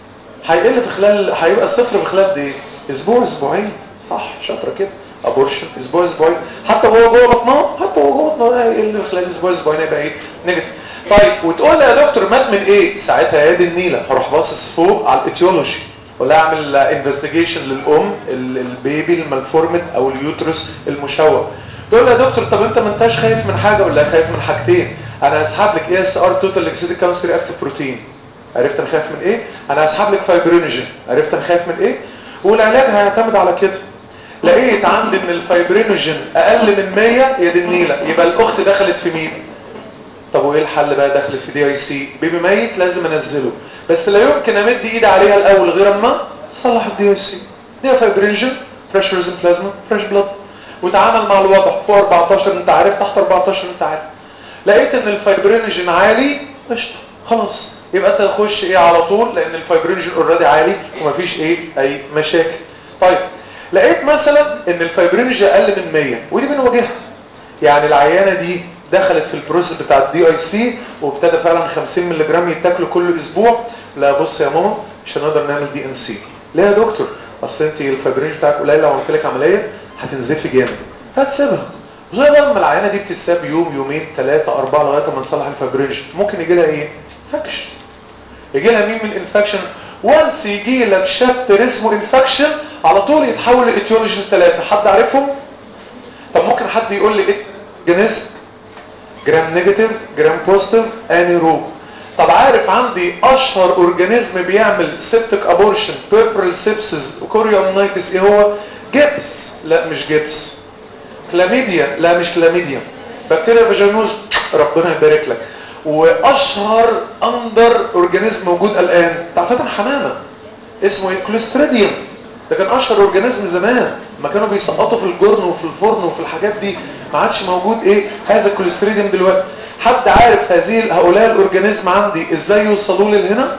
هيقل في خلال هيبقى صفر في خلال ايه اسبوع اسبوعين صح شاطره كده ابورشن اسبوع اسبوعين حتى وهو جوه بطنه حتى وهو جوه بطنه هيقل في خلال اسبوع اسبوعين يبقى ايه نيجاتيف طيب وتقول لي يا دكتور مات من ايه ساعتها يا دي النيله هروح باصص فوق على الايتيولوجي ولا اعمل انفستيجيشن للام البيبي المالفورمت او اليوترس المشوه تقول لي يا دكتور طب انت ما انتش خايف من حاجه ولا خايف من حاجتين انا هسحب لك اي اس ار توتال اكسيديك كانسر اكتف بروتين عرفت انا خايف من ايه انا هسحب لك فايبرينوجين عرفت انا خايف من ايه والعلاج هيعتمد على كده لقيت عندي ان الفايبرينوجين اقل من 100 يا دي النيله يبقى الاخت دخلت في مين طب وايه الحل بقى دخلت في دي اي سي بيبي ميت لازم انزله بس لا يمكن امد ايدي عليها الاول غير اما صلح الدي اي سي دي فايبرينوجين فريش ريزن بلازما فريش بلاد وتعامل مع الوضع فوق 14 انت عارف تحت 14 انت عارف لقيت ان الفايبرينوجين عالي قشطه خلاص يبقى انت تخش ايه على طول لان الفايبرينوجين اوريدي عالي ومفيش ايه اي مشاكل طيب لقيت مثلا ان الفايبرينوجين اقل من 100 ودي بنواجهها يعني العيانه دي دخلت في البروسيس بتاع الدي اي سي وابتدى فعلا 50 مللي جرام يتاكلوا كل اسبوع لا بص يا ماما مش هنقدر نعمل دي ان سي ليه يا دكتور اصل انت الفايبرينوجين بتاعك قليل لو عملت لك عمليه هتنزفي جامد هتسيبها وزي بقى لما العيانه دي بتتساب يوم يومين ثلاثه اربعه لغايه ما نصلح الفايبرينوجين ممكن يجي لها ايه؟ فكش يجي لها مين من الانفكشن وانس يجي لك شابتر اسمه انفكشن على طول يتحول لايتيولوجي ثلاثه حد عارفهم؟ طب ممكن حد يقول لي ايه جنس جرام نيجاتيف جرام بوزيتيف انيروب طب عارف عندي اشهر اورجانيزم بيعمل سيبتك ابورشن بيربرال سيبسز وكوريومنايتس ايه هو جبس لا مش جبس كلاميديا لا مش كلاميديا بكتيريا فاجينوز ربنا يبارك لك واشهر اندر اورجانيزم موجود الان بتاع فاتن حمامه اسمه ايه كلوستريديوم ده كان اشهر اورجانيزم زمان ما كانوا بيسقطوا في الجرن وفي الفرن وفي الحاجات دي ما عادش موجود ايه هذا الكوليستريديوم دلوقتي حد عارف هذه هؤلاء الاورجانيزم عندي ازاي يوصلوا لي لهنا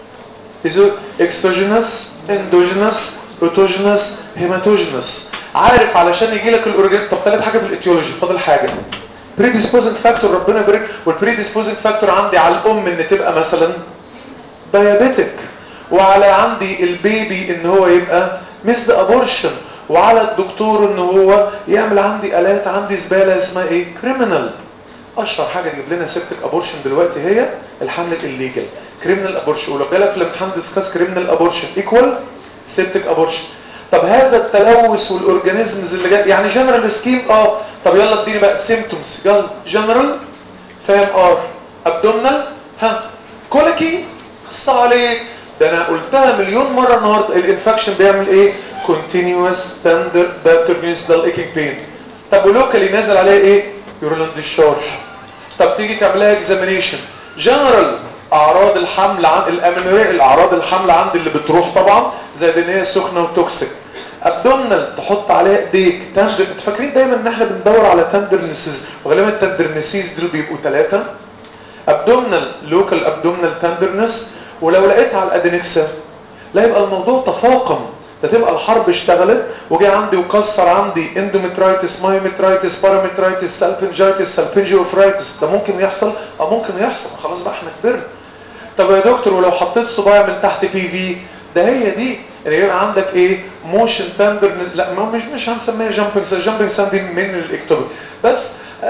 اكسوجينس اندوجينس بروتوجينس هيماتوجينس عارف علشان يجي لك الاورجانيزم طب ثالث حاجه في الايتيولوجي فاضل حاجه بريديسبوزنج فاكتور ربنا يبارك والبريديسبوزنج فاكتور عندي على الام ان تبقى مثلا دايابيتك وعلى عندي البيبي ان هو يبقى مثل ابورشن وعلى الدكتور ان هو يعمل عندي الات عندي زباله اسمها ايه كريمنال اشهر حاجه تجيب لنا سيبتك ابورشن دلوقتي هي الحمل الليجل كريمنال ابورشن ولو جالك في الامتحان ديسكاس كريمنال ابورشن ايكوال سيبتك ابورشن طب هذا التلوث والاورجانيزمز اللي جاي يعني جنرال سكيم اه طب يلا اديني بقى سيمتومز يلا جنرال فاهم ار ابدومنال ها كوليكي خص عليك ده انا قلتها مليون مره النهارده الانفكشن بيعمل ايه continuous tender paternal aching pain طب ولوكالي نازل عليها ايه يورولان ديشارج طب تيجي تعملها اكزامينيشن جنرال اعراض الحمل عن الامينوريا الاعراض الحمل عندي اللي بتروح طبعا زي ان هي سخنه وتوكسيك ابدومنال تحط عليها ايديك تندر انتوا فاكرين دايما ان احنا بندور على تندرنسز وغالبا التندرنسيز دول بيبقوا ثلاثه ابدومنال لوكال ابدومنال تندرنس ولو لقيتها على الادينكسا لا يبقى الموضوع تفاقم ده تبقى الحرب اشتغلت وجي عندي وكسر عندي اندومترايتس مايومترايتس بارامترايتس سالفنجايتس سالفنجيوفرايتس ده ممكن يحصل اه ممكن يحصل خلاص بقى احنا كبرنا طب يا دكتور ولو حطيت صباع من تحت بي في ده هي دي اللي يبقى عندك ايه موشن تندر لا ما مش مش هنسميها جامبنج جامبنج ساند دي من الاكتوبر بس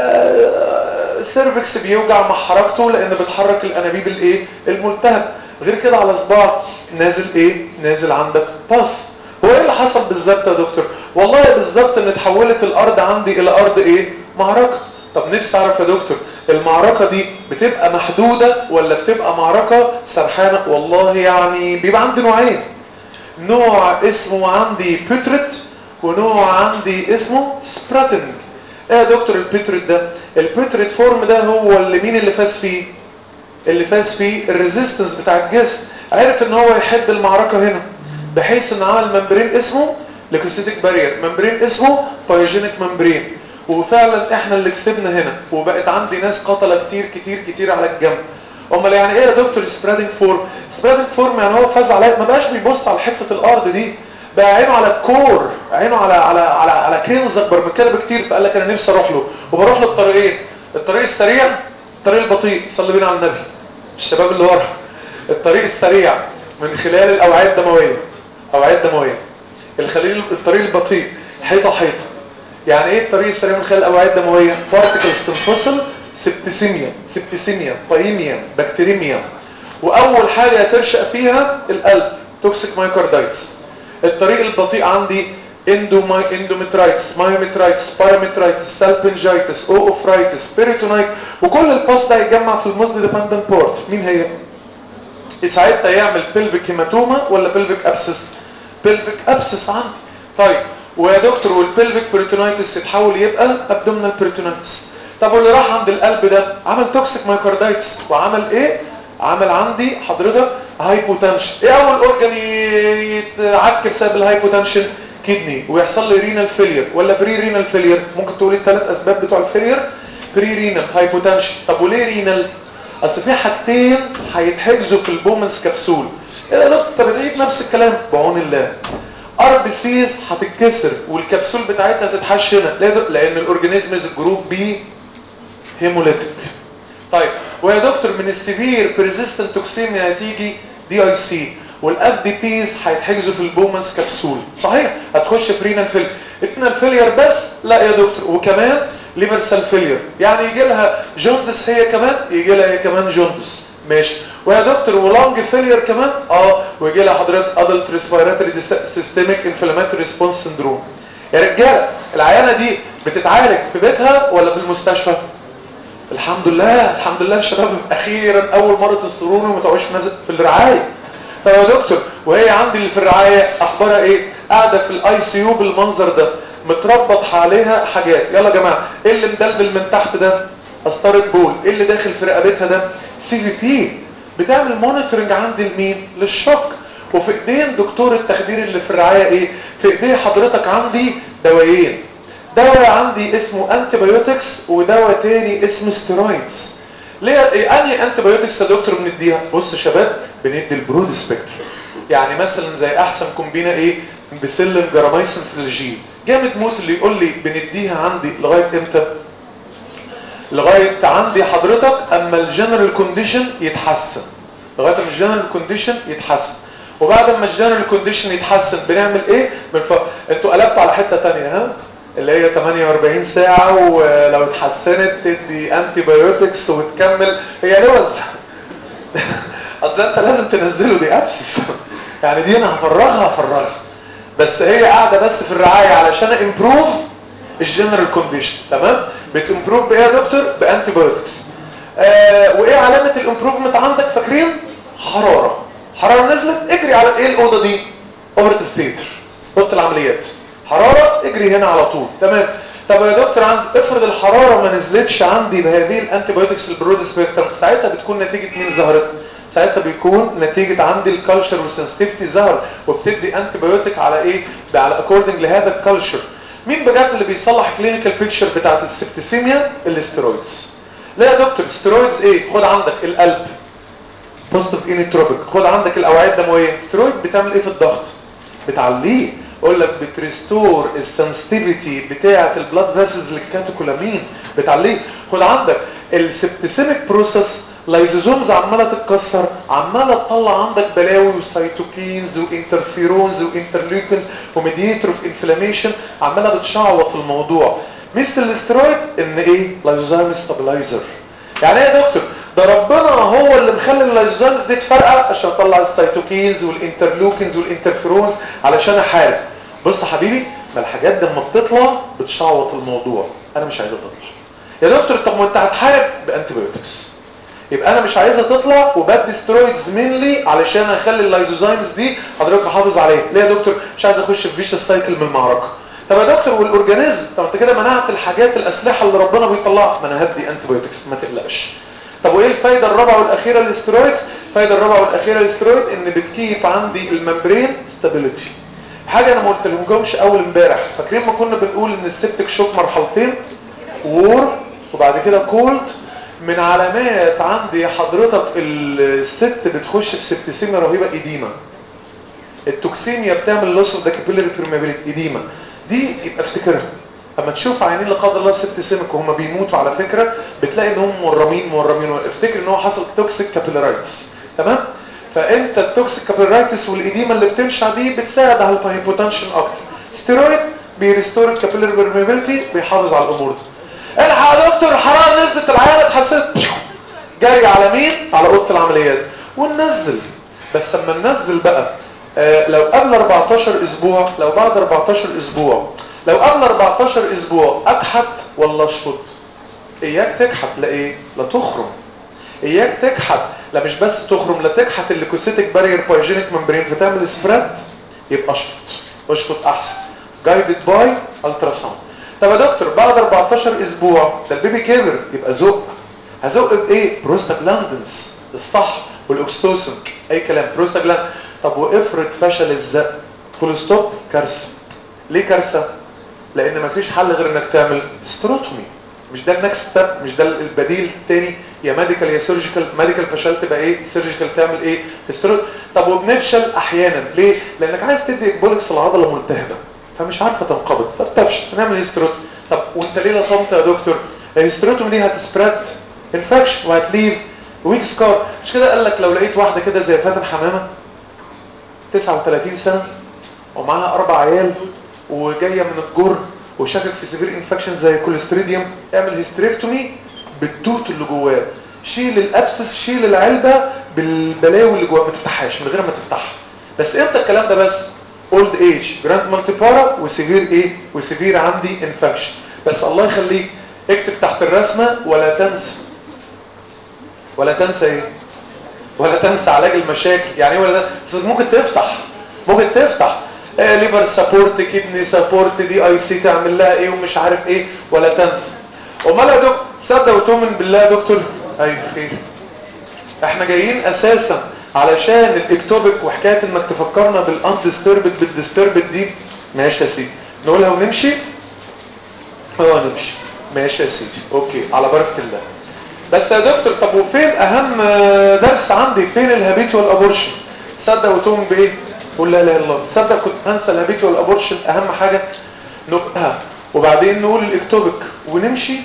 آه سيرفكس بيوجع مع حركته لان بتحرك الانابيب الايه الملتهب غير كده على صباع نازل ايه نازل عندك باس هو ايه اللي حصل بالظبط يا دكتور والله بالظبط ان اتحولت الارض عندي الى ارض ايه معركه طب نفسي اعرف يا دكتور المعركة دي بتبقى محدودة ولا بتبقى معركة سرحانة والله يعني بيبقى عندي نوعين نوع اسمه عندي بيترت ونوع عندي اسمه سبراتنج ايه يا دكتور البيترت ده البيترت فورم ده هو اللي مين اللي فاز فيه اللي فاز فيه الريزيستنس بتاع الجسم عرف ان هو يحد المعركة هنا بحيث ان عمل ممبرين اسمه ليكوسيتيك بارير ممبرين اسمه بايوجينيك ممبرين وفعلا احنا اللي كسبنا هنا وبقت عندي ناس قتلة كتير كتير كتير على الجنب امال يعني ايه يا دكتور سبريدنج فورم سبريدنج فورم يعني هو فاز عليا ما بقاش بيبص على حته الارض دي بقى عينه على الكور عينه على على على على كنز اكبر من كده بكتير فقال لك انا نفسي اروح له وبروح له بطريقين الطريق السريع الطريق البطيء صلي بينا على النبي الشباب اللي ورا الطريق السريع من خلال الاوعيه الدمويه اوعيه دمويه الخليل الطريق البطيء حيطه حيطه يعني ايه الطريق السريع من خلال الاوعيه الدمويه بارتكلز تنفصل سبتسيميا سبتسيميا بايميا بكتيريميا واول حاجه هترشق فيها القلب توكسيك مايكاردايتس الطريق البطيء عندي اندوماي اندومترايتس مايومترايتس بارامترايتس سالبنجايتس اوفرايتس بيريتونايت وكل الباس ده يتجمع في الموست ديبندنت بورت مين هي ساعتها يعمل بلفيك هيماتوما ولا بلفيك ابسس بلفيك ابسس عندي طيب ويا دكتور والبلفيك بيريتونايتس يتحول يبقى ابدومينال بيريتونايتس طب واللي راح عند القلب ده عمل توكسيك مايكاردايتس وعمل ايه عمل عندي حضرتك هايبوتنشن ايه اول اورجان يتعك بسبب الهايبوتنشن كدني ويحصل لي رينال فيلير ولا بري رينال فيلير ممكن تقولي الثلاث اسباب بتوع الفيلير بري رينال هايبوتنشن طب وليه رينال اصل في حاجتين هيتحجزوا في البومنس كبسول ايه يا دكتور طب بتعيد نفس الكلام بعون الله ار بي سيز هتتكسر والكبسول بتاعتها هتتحش هنا ليه لان الاورجانيزم جروب بي هيموليتيك طيب ويا دكتور من السيفير بريزيستنت توكسيميا هتيجي دي اي سي والاف دي بيز هيتحجزوا في البومنس كبسول صحيح هتخش في رينال فيلير رينال فيلير بس لا يا دكتور وكمان ليفر سيل فيلير يعني يجي لها جوندس هي كمان يجي لها هي كمان جوندس ماشي ويا دكتور ولونج فيلير كمان اه ويجي لها حضرتك ادلت ريسبيراتوري سيستميك انفلاماتوري ريسبونس سندروم يا رجاله العيانه دي بتتعالج في بيتها ولا في المستشفى الحمد لله الحمد لله الشباب اخيرا اول مره تنصروني وما تقعوش في الرعايه طب يا دكتور وهي عندي اللي في الرعايه اخبارها ايه قاعده في الاي سي يو بالمنظر ده متربط حواليها حاجات يلا يا جماعه ايه اللي مدلدل من تحت ده قسطره بول ايه اللي داخل في رقبتها ده سي في بي بتعمل مونيتورنج عندي لمين للشوك وفي ايدين دكتور التخدير اللي في الرعايه ايه في ايديه حضرتك عندي دوايين دواء عندي اسمه انتي بايوتكس ودواء تاني اسمه ستيرويدز ليه انهي انتي بايوتكس يا دكتور بنديها بص يا شباب بندي البرود سبيكتروم يعني مثلا زي احسن كومبينه ايه بسلم جرامايسين فلجين جامد موت اللي يقول لي بنديها عندي لغايه امتى لغايه عندي حضرتك اما الجنرال كونديشن يتحسن لغايه اما الجنرال كونديشن يتحسن وبعد ما الجنرال كونديشن يتحسن بنعمل ايه بنف... انتوا قلبتوا على حته ثانيه ها اللي هي 48 ساعة ولو اتحسنت تدي انتي بايوتكس وتكمل هي لوز اصل انت لازم تنزله دي ابسس يعني دي انا هفرغها هفرغها بس هي قاعدة بس في الرعاية علشان امبروف الجنرال كونديشن تمام بتمبروف بايه يا دكتور بانتي بايوتكس آه وايه علامة الامبروفمنت عندك فاكرين حرارة حرارة نزلت اجري على ايه الاوضة دي اوبرتيف ثيتر اوضه العمليات حرارة اجري هنا على طول تمام طب يا دكتور عندي افرض الحرارة ما نزلتش عندي بهذه الانتي بايوتكس البرود سبيكترم ساعتها بتكون نتيجة مين ظهرت ساعتها بيكون نتيجة عندي الكالتشر والسنسيتيفيتي ظهر وبتدي انتي بايوتيك على ايه على اكوردنج لهذا الكالتشر مين بجد اللي بيصلح كلينيكال بيكتشر بتاعت السبتسيميا الاسترويدز لا يا دكتور ستيرويدز ايه خد عندك القلب بوزيتيف انيتروبيك خد عندك الاوعيه الدمويه ستيرويد بتعمل ايه في الضغط بتعليه يقول لك بتريستور السنسيتيفيتي بتاعه البلاد فيسلز للكاتوكولامين بتعليه خد عندك السبتسيميك بروسيس لايزوزومز عماله تتكسر عماله تطلع عندك بلاوي وسيتوكينز وانترفيرونز وانترليوكنز وميديتور اوف انفلاميشن عماله بتشعوط الموضوع ميزه الاسترويد ان ايه لايزوزايم ستابلايزر يعني ايه يا دكتور ده ربنا هو اللي مخلي اللايزوزايمز دي تفرقع عشان تطلع السيتوكينز والانترلوكينز والانترفيرونز علشان احارب بص يا حبيبي ما الحاجات دي لما بتطلع بتشعوط الموضوع انا مش عايزها تطلع يا دكتور طب ما انت هتحارب بانتيبيوتكس يبقى انا مش عايزها تطلع وبدي سترويدز مينلي علشان اخلي اللايزوزايمز دي حضرتك محافظ عليها ليه يا دكتور مش عايز اخش في فيش سايكل من المعركه طب يا دكتور والاورجانيزم طب انت كده منعت الحاجات الاسلحه اللي ربنا بيطلعها ما انا هدي انتيبيوتكس ما تقلقش طب وايه الفايده الرابعه والاخيره للسترويدز الفايده الرابعه والاخيره للسترويد ان بتكيف عندي الممبرين ستابيليتي حاجه انا ما قلتلهمكمش اول امبارح فاكرين ما كنا بنقول ان السبتك شوك مرحلتين وور وبعد كده كولد من علامات عندي حضرتك الست بتخش في سبتسيميا رهيبه اديمه التوكسيميا بتعمل لوس اوف ذا كابيلاري بيرميابيليتي اديمه دي يبقى افتكرها اما تشوف عينين لا قدر الله في سبتسيميك وهم بيموتوا على فكره بتلاقي ان هم مورمين مورمين افتكر ان هو حصل توكسيك كابيلارايتس تمام فانت التوكسيك كابيلارايتس والاديمه اللي بتنشع دي بتساعد على الهايبوتنشن اكتر ستيرويد بيريستور الكابيلاري بيرميابيليتي بيحافظ على الامور دي الحق يا دكتور الحراره نزلت العيانه اتحسنت جري على مين على اوضه العمليات وننزل بس اما ننزل بقى آه لو قبل 14 اسبوع لو بعد 14 اسبوع لو قبل 14 اسبوع اكحت ولا اشفط اياك تكحت لا ايه لا تخرم اياك تكحت لا مش بس تخرم لا تكحت الليكوسيتك بارير بايجينيك ممبرين فتعمل سبريد يبقى اشفط اشفط احسن جايدد باي الترا ساوند طب يا دكتور بعد 14 اسبوع ده البيبي كبر يبقى زق هزق بايه بروستاجلاندنز الصح والاكستوسن اي كلام بروستاجلاند طب وافرض فشل الزق فول ستوب كارثه ليه كارثه لان مفيش حل غير انك تعمل ستروتومي مش ده النكست ستيب مش ده البديل الثاني يا ميديكال يا سيرجيكال ميديكال فشلت بقى ايه سيرجيكال تعمل ايه ستروت طب وبنفشل احيانا ليه لانك عايز تدي اكبولكس العضله ملتهبه فمش عارفه تنقبض فبتفشل هنعمل هيستروت طب وانت ليه لطمت يا دكتور الهيستروتومي دي هتسبريد انفكشن وهتليف ويك سكار مش كده قال لك لو لقيت واحده كده زي فاتن حمامه 39 سنه ومعاها اربع عيال وجايه من الجر وشاكك في سيفير انفكشن زي كوليستريديوم اعمل هيستريكتومي بالتوت اللي جواه شيل الابسس شيل العلبه بالبلاوي اللي جواه ما تفتحهاش من غير ما تفتحها بس امتى الكلام ده بس اولد ايج جراند مالتيبارا وسيفير ايه وسيفير عندي انفكشن بس الله يخليك اكتب تحت الرسمه ولا تنسى ولا تنسى ايه ولا تنسى علاج المشاكل يعني ايه ولا ده ممكن تفتح ممكن تفتح آه ليفر سبورت كدني سبورت دي اي سي تعمل لها ايه ومش عارف ايه ولا تنسى امال يا دكتور تصدق وتؤمن بالله يا دكتور ايوه خير احنا جايين اساسا علشان الاكتوبك وحكايه انك تفكرنا بالاندستربت بالديستربت دي ماشي يا سيدي نقولها ونمشي اه نمشي ماشي يا سيدي اوكي على بركه الله بس يا دكتور طب وفين اهم درس عندي فين الهابيتوال ابورشن تصدق وتؤمن بايه قول لا اله الا الله تصدق كنت انسى الهابيتوال ابورشن اهم حاجه نقولها وبعدين نقول الاكتوبك ونمشي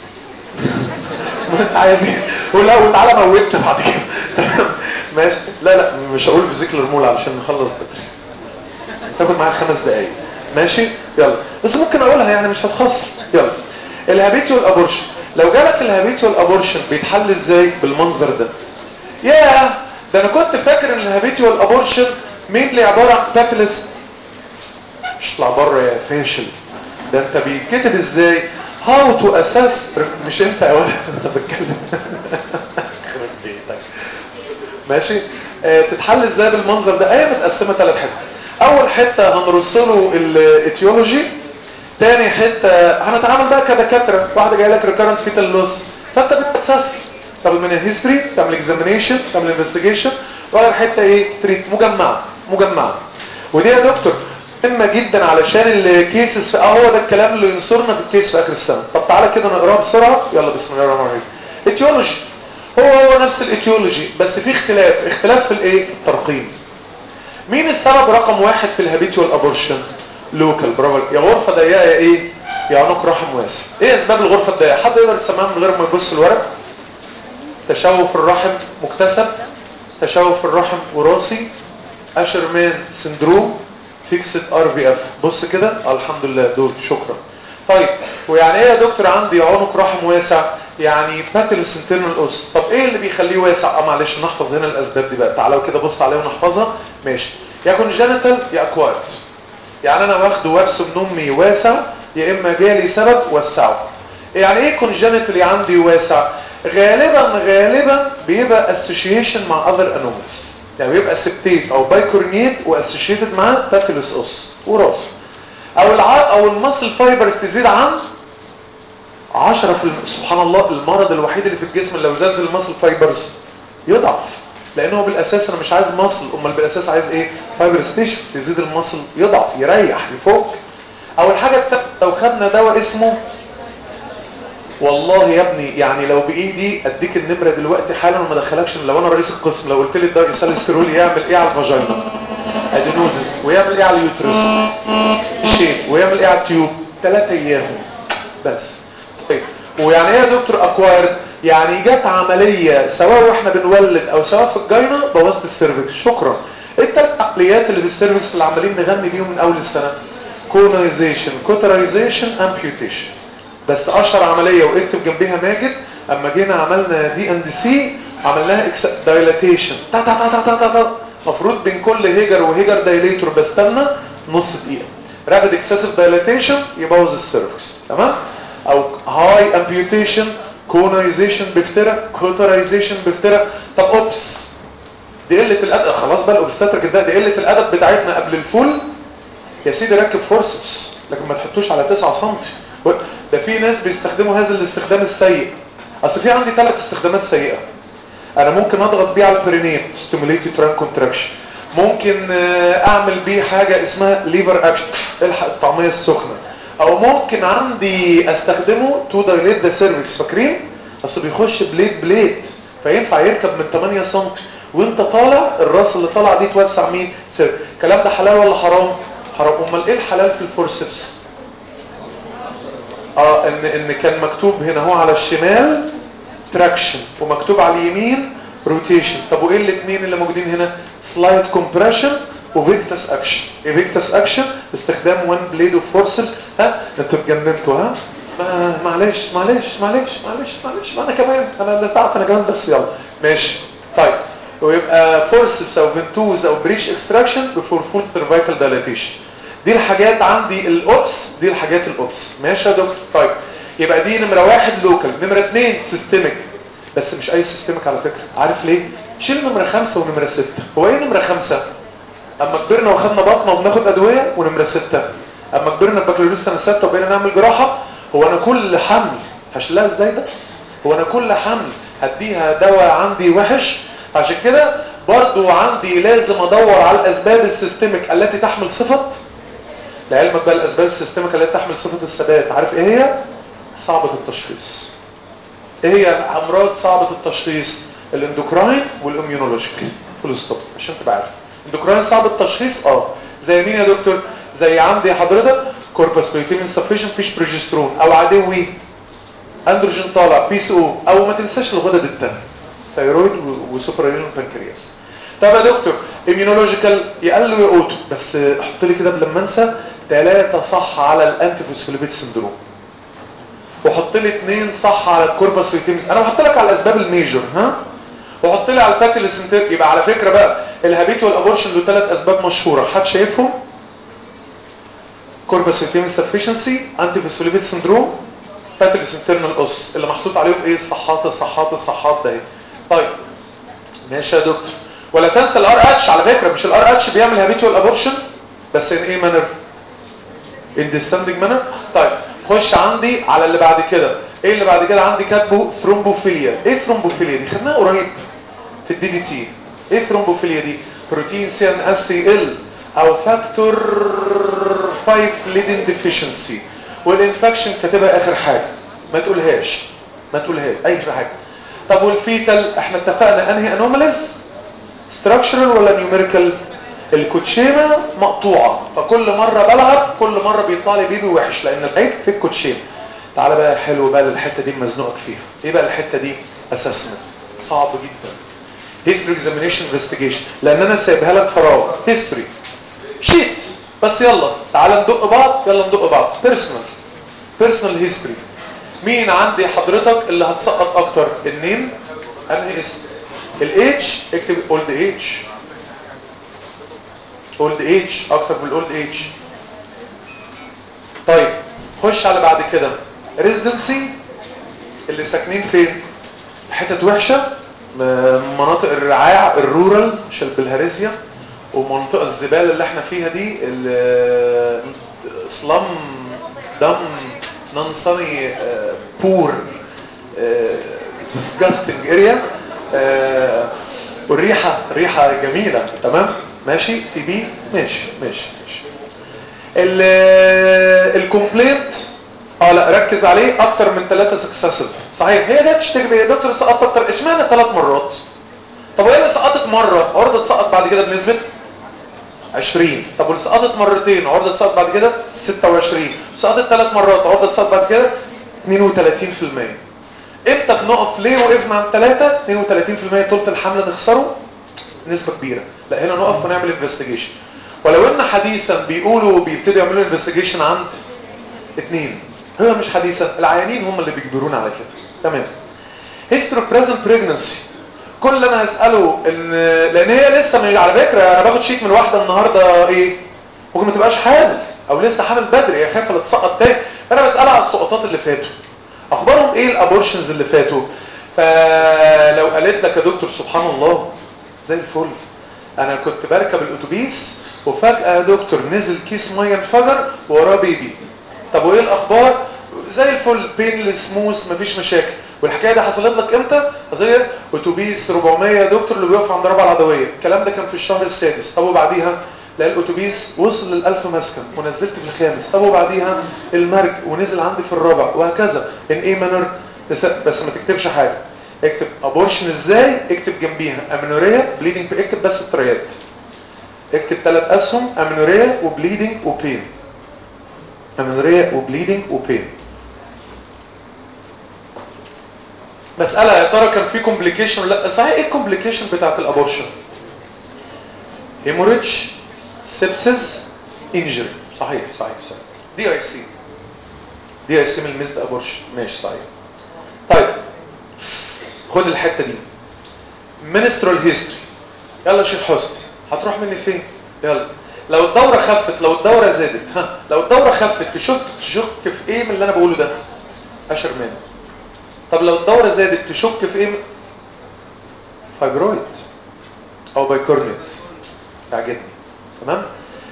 عايزين قول لا وتعالى موتنا بعد كده ماشي لا لا مش هقول فيزيكال رمول علشان نخلص بدري تاخد معاك خمس دقايق ماشي يلا بس ممكن اقولها يعني مش هتخسر يلا الهابيتوال ابورشن لو جالك الهابيتوال ابورشن بيتحل ازاي بالمنظر ده ياه ده انا كنت فاكر ان الهابيتوال ابورشن مين عباره عن فاتلس مش اطلع بره يا فاشل ده انت بيتكتب ازاي هاو تو اساس مش انت يا ولد انت بتتكلم خرب بيتك ماشي آه تتحل ازاي بالمنظر ده ايه متقسمه ثلاث حتت اول حته هنرسله الايتيولوجي تاني حته هنتعامل بقى كدكاتره واحده جايه لك ريكارنت فيتال لوس فانت بتاسس طب من الهيستوري تعمل اكزامينيشن تعمل انفستيجيشن واخر حته ايه تريت مجمعه مجمعه ودي يا دكتور مهمه جدا علشان الكيسز اه هو ده الكلام اللي ينصرنا في الكيس في اخر السنه طب تعالى كده نقراه بسرعه يلا بسم الله الرحمن الرحيم ايتيولوجي هو هو نفس الايتيولوجي بس في اختلاف اختلاف في الايه الترقيم مين السبب رقم واحد في الهابيتوال ابورشن لوكال برافو يا غرفه ضيقه يا ايه يا عنق رحم واسع ايه اسباب الغرفه الضيقه حد يقدر يسمعها من غير ما يبص الورق تشوه في الرحم مكتسب تشوه في الرحم وراثي اشرمان سندروم فيكسد ار بي اف بص كده آه الحمد لله دول شكرا طيب ويعني ايه يا دكتور عندي عنق رحم واسع يعني باتلس انترنال اوس طب ايه اللي بيخليه واسع اه معلش نحفظ هنا الاسباب دي بقى تعالوا كده بص عليها ونحفظها ماشي يا كونجنتال يا اكوايرد يعني انا واخده وابس من امي واسع يا اما جالي سبب وسعه يعني ايه كونجنتال عندي واسع غالبا غالبا بيبقى اسوشيشن مع اذر انوماليز يعني بيبقى سبتيت او بايكورنيت واسوشيتد مع باتلس اوس وراس او الع... او المسل فايبرز تزيد عن 10 في الم... سبحان الله المرض الوحيد اللي في الجسم اللي لو زاد المسل فايبرز يضعف لانه بالاساس انا مش عايز مصل امال بالاساس عايز ايه فايبر ستيشن تزيد المصل يضعف يريح يفك او الحاجه التالتة لو خدنا دواء اسمه والله يا ابني يعني لو بايدي اديك النمره دلوقتي حالا وما ادخلكش لو انا رئيس القسم لو قلت لي الدواء يسال يعمل ايه على الفاجينا ادينوزس ويعمل ايه على اليوترس شيب ويعمل ايه على التيوب ثلاثة ايام بس طيب ويعني ايه يا دكتور اكوايرد يعني جت عملية سواء واحنا بنولد او سواء في الجاينة بوظت السيرفكس شكرا ايه الثلاث عقليات اللي في السيرفكس اللي عمالين نغني بيهم من اول السنة كونايزيشن كوترايزيشن امبيوتيشن بس اشهر عملية واكتب جنبيها ماجد اما جينا عملنا دي اند سي عملناها دايلاتيشن تا تا تا تا تا تا مفروض بين كل هيجر وهيجر دايليتور بستنى نص دقيقة رابد اكسسيف دايلاتيشن يبوظ السيرفكس تمام او هاي امبيوتيشن كونايزيشن بفترة كوترايزيشن بفترة طب اوبس دي قلة الادب خلاص بقى الاوبستاتريك ده دي قلة الادب بتاعتنا قبل الفول يا سيدي ركب فورسبس لكن ما تحطوش على 9 سم ده في ناس بيستخدموا هذا الاستخدام السيء اصل في عندي ثلاث استخدامات سيئة انا ممكن اضغط بيه على البرينيم ستيموليتد تران كونتراكشن ممكن اعمل بيه حاجة اسمها ليفر اكشن الحق الطعمية السخنة او ممكن عندي استخدمه تو دايليت ذا سيرفكس فاكرين اصل بيخش بليد بليد فينفع يركب من 8 سم وانت طالع الراس اللي طالعه دي توسع مين سير الكلام ده حلال ولا حرام حرام امال ايه الحلال في الفورسبس اه ان ان كان مكتوب هنا هو على الشمال تراكشن ومكتوب على اليمين روتيشن طب وايه الاثنين اللي موجودين هنا سلايد كومبريشن وفيكتس اكشن ايه فيكتس اكشن باستخدام وان بليد اوف فورسبس ها انتوا اتجننتوا ها ما معلش معلش معلش معلش معلش ما انا كمان انا اللي ساعه انا كمان بس يلا ماشي طيب ويبقى فورسبس او فنتوز او بريش اكستراكشن بفور فول سيرفايكال دايلاتيشن دي الحاجات عندي الاوبس دي الحاجات الاوبس ماشي يا دكتور طيب يبقى دي نمره واحد لوكال نمره اثنين سيستميك بس مش اي سيستميك على فكره عارف ليه شيل نمره خمسة ونمره ستة هو ايه نمره خمسة اما كبرنا واخدنا بطنه وبناخد ادويه ونمره ستة اما كبرنا البكالوريوس سنه ستة وبقينا نعمل جراحه هو انا كل حمل هشيلها ازاي ده هو انا كل حمل هديها دواء عندي وحش عشان كده برضو عندي لازم ادور على الاسباب السيستميك التي تحمل صفه لعلمك بقى الاسباب السيستميك التي تحمل صفه الثبات عارف ايه هي صعبه التشخيص ايه هي امراض صعبه التشخيص الاندوكراين والاميونولوجيكال فول ستوب عشان تبقى عارف اندوكراين صعب التشخيص اه زي مين يا دكتور زي عندي حضرتك كوربس لوتيم انسفيشن فيش بروجسترون او عدوي اندروجين طالع بي سي او او ما تنساش الغدد الثانيه ثيرويد وسوبرالين بانكرياس طب يا دكتور اميونولوجيكال يقل ويقوتو بس حط لي كده لما انسى ثلاثة صح على الانتي فوسفوليبيد سندروم وحط لي اثنين صح على الكوربس لوتيم انا بحط لك على الاسباب الميجور ها وحط لي على الباتل سنتير يبقى على فكره بقى الهابيت والابورشن له ثلاث اسباب مشهوره حد شايفهم كوربس لوتيم انسفيشنسي انتي فوسفوليبيد سندروم باتل انترنال اوس اللي محطوط عليهم ايه الصحات الصحات الصحات ده طيب ماشي يا دكتور ولا تنسى الار اتش على فكره مش الار اتش بيعمل هابيتوال ابورشن بس ان ايه مانر ان ديستندنج مانر طيب خش عندي على اللي بعد كده ايه اللي بعد كده عندي كاتبه ثرومبوفيليا ايه ثرومبوفيليا دي خدناها قريب في الدي دي تي ايه ثرومبوفيليا دي بروتين سي ان اس سي ال او فاكتور 5 ليدين ديفيشنسي والانفكشن كاتبها اخر حاجه ما تقولهاش ما تقولهاش اي حاجه طب والفيتال احنا اتفقنا انهي انوماليز ستراكشرال ولا نيوميريكال الكوتشينه مقطوعه فكل مره بلعب كل مره بيطلع لي بيبي وحش لان العيب في الكوتشينه تعالى بقى حلو بقى للحته دي مزنوقك فيها ايه بقى الحته دي اسسمنت صعب جدا هيستوري اكزامينيشن انفستيجيشن لان انا سايبها لك فراغ هيستوري شيت بس يلا تعالى ندق بعض يلا ندق بعض بيرسونال بيرسونال هيستوري مين عندي حضرتك اللي هتسقط اكتر النيم انهي اسم الايدج اكتب اولد ايدج اولد ايدج اكتر من الاولد ايدج طيب خش على بعد كده ريزيدنسي اللي ساكنين فين حتت وحشه مناطق الرعاع الرورال مش البلهارسيا ومنطقه الزباله اللي احنا فيها دي سلام دم نون ساني بور disgusting اريا والريحه ريحه جميله تمام ماشي تي بي ماشي ماشي ماشي الكومبلينت اه لا ركز عليه اكتر من ثلاثة سكسسيف صحيح هي جت تشتكي يا دكتور سقطت اكتر اشمعنى ثلاث مرات طب وهي اللي سقطت مره عرضه تسقط بعد كده بنسبه 20 طب واللي سقطت مرتين عرضه تسقط بعد كده 26 سقطت ثلاث مرات عرضه تسقط بعد كده 32% امتى بنقف ليه وقفنا عن 3 32% طولة الحمل نخسره نسبة كبيرة لا هنا نقف ونعمل انفستيجيشن ولو ان حديثا بيقولوا بيبتدوا يعملوا انفستيجيشن عند اثنين هو مش حديثا العيانين هم اللي بيجبرونا على كده تمام هيستوري بريزنت بريجنسي كل اللي انا هساله ان لان هي لسه من على فكره انا باخد شيك من واحده النهارده ايه ممكن ما تبقاش حامل او لسه حامل بدري هي خايفه تسقط تاني فانا بسالها على السقطات اللي فاتوا اخبارهم ايه الابورشنز اللي فاتوا فلو قالت لك يا دكتور سبحان الله زي الفل انا كنت بركب الاتوبيس وفجاه يا دكتور نزل كيس ميه انفجر وراه بيبي طب وايه الاخبار زي الفل بين سموث مفيش مشاكل والحكايه دي حصلت لك امتى زي اتوبيس 400 يا دكتور اللي بيقف عند رابعه العدويه الكلام ده كان في الشهر السادس طب وبعديها لا الاتوبيس وصل للألف مسكن ونزلت في الخامس طب وبعديها المرج ونزل عندي في الرابع وهكذا ان ايه مانر بس ما تكتبش حاجه اكتب ابورشن ازاي اكتب جنبيها امينوريا بليدنج اكتب بس التريات اكتب ثلاث اسهم امينوريا وبليدنج وبين امينوريا وبليدنج وبين مسألة يا ترى كان في كومبليكيشن لا صحيح ايه الكومبليكيشن بتاعت الابورشن هيموريدج سيبسز انجري صحيح صحيح صحيح دي اي سي دي اي سي من الميزد ابورشن ماشي صحيح طيب خد الحته دي منسترال هيستوري يلا شيخ حسني هتروح مني فين يلا لو الدورة خفت لو الدورة زادت ها لو الدورة خفت تشك تشك في ايه من اللي انا بقوله ده اشر منه طب لو الدورة زادت تشك في ايه فايبرويد او بايكورنيت تعجبني تمام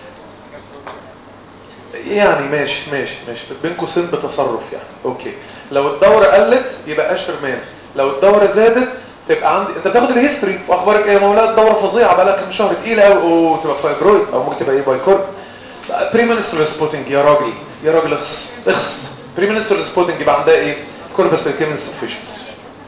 يعني ماشي ماشي ماشي بين قوسين بتصرف يعني اوكي لو الدورة قلت يبقى اشر مان لو الدورة زادت تبقى عندي انت بتاخد الهيستوري واخبارك ايه يا مولانا الدوره فظيعه بقى لها كام شهر تقيله قوي اوه تبقى فايبرويد او ممكن تبقى ايه بايكورد بريمنسترال سبوتنج يا راجل يا راجل اخس اخس بريمنسترال سبوتنج يبقى عندها ايه كوربس كيمن سفيشنس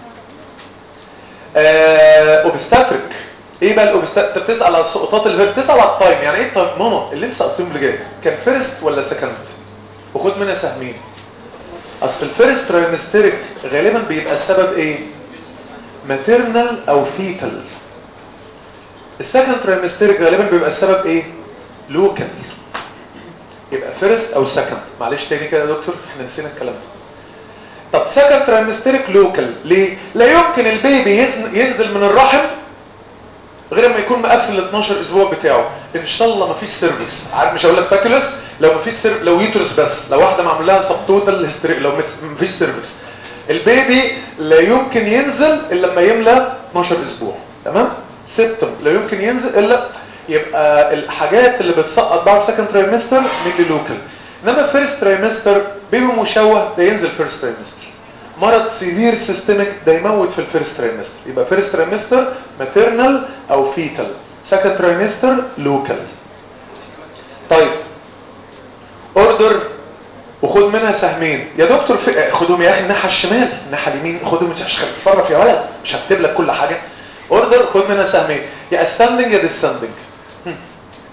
اوبستاتريك ايه بقى الاوبستاتريك انت بتسال على السقطات اللي فاتت بتسال على التايم يعني ايه التايم ماما اللي انت سقطتهم اللي جاي كان فيرست ولا سكند وخد منها سهمين اصل الفيرست ترايمستريك غالبا بيبقى السبب ايه ماتيرنال او فيتال السكند ترايمستريك غالبا بيبقى السبب ايه لوكال يبقى فيرست او سكند معلش تاني كده يا دكتور احنا نسينا الكلام ده طب سكند ترايمستريك لوكال ليه لا يمكن البيبي ينزل من الرحم غير ما يكون مقفل ال 12 اسبوع بتاعه ان شاء الله ما فيش سيرفكس عارف مش هقول لك باكيولس لو ما فيش سير... لو يوترس بس لو واحده معمول لها سب توتال هيستريك لو ما فيش سيرفكس البيبي لا يمكن ينزل الا لما يملى 12 اسبوع تمام سبتم لا يمكن ينزل الا يبقى الحاجات اللي بتسقط بعد سكند ترايمستر ميلي لوكال انما فيرست ترايمستر بيبي مشوه ده ينزل فيرست ترايمستر مرض سيفير سيستميك ده يموت في الفيرست ترايمستر يبقى فيرست ترايمستر ماتيرنال او فيتال سكند ترايمستر لوكال طيب اوردر وخد منها سهمين يا دكتور في... خدهم يا اخي الناحيه الشمال الناحيه اليمين خدهم مش هتتصرف يا ولد مش هكتب لك كل حاجه اوردر خد منها سهمين يا اسندنج يا ديسندنج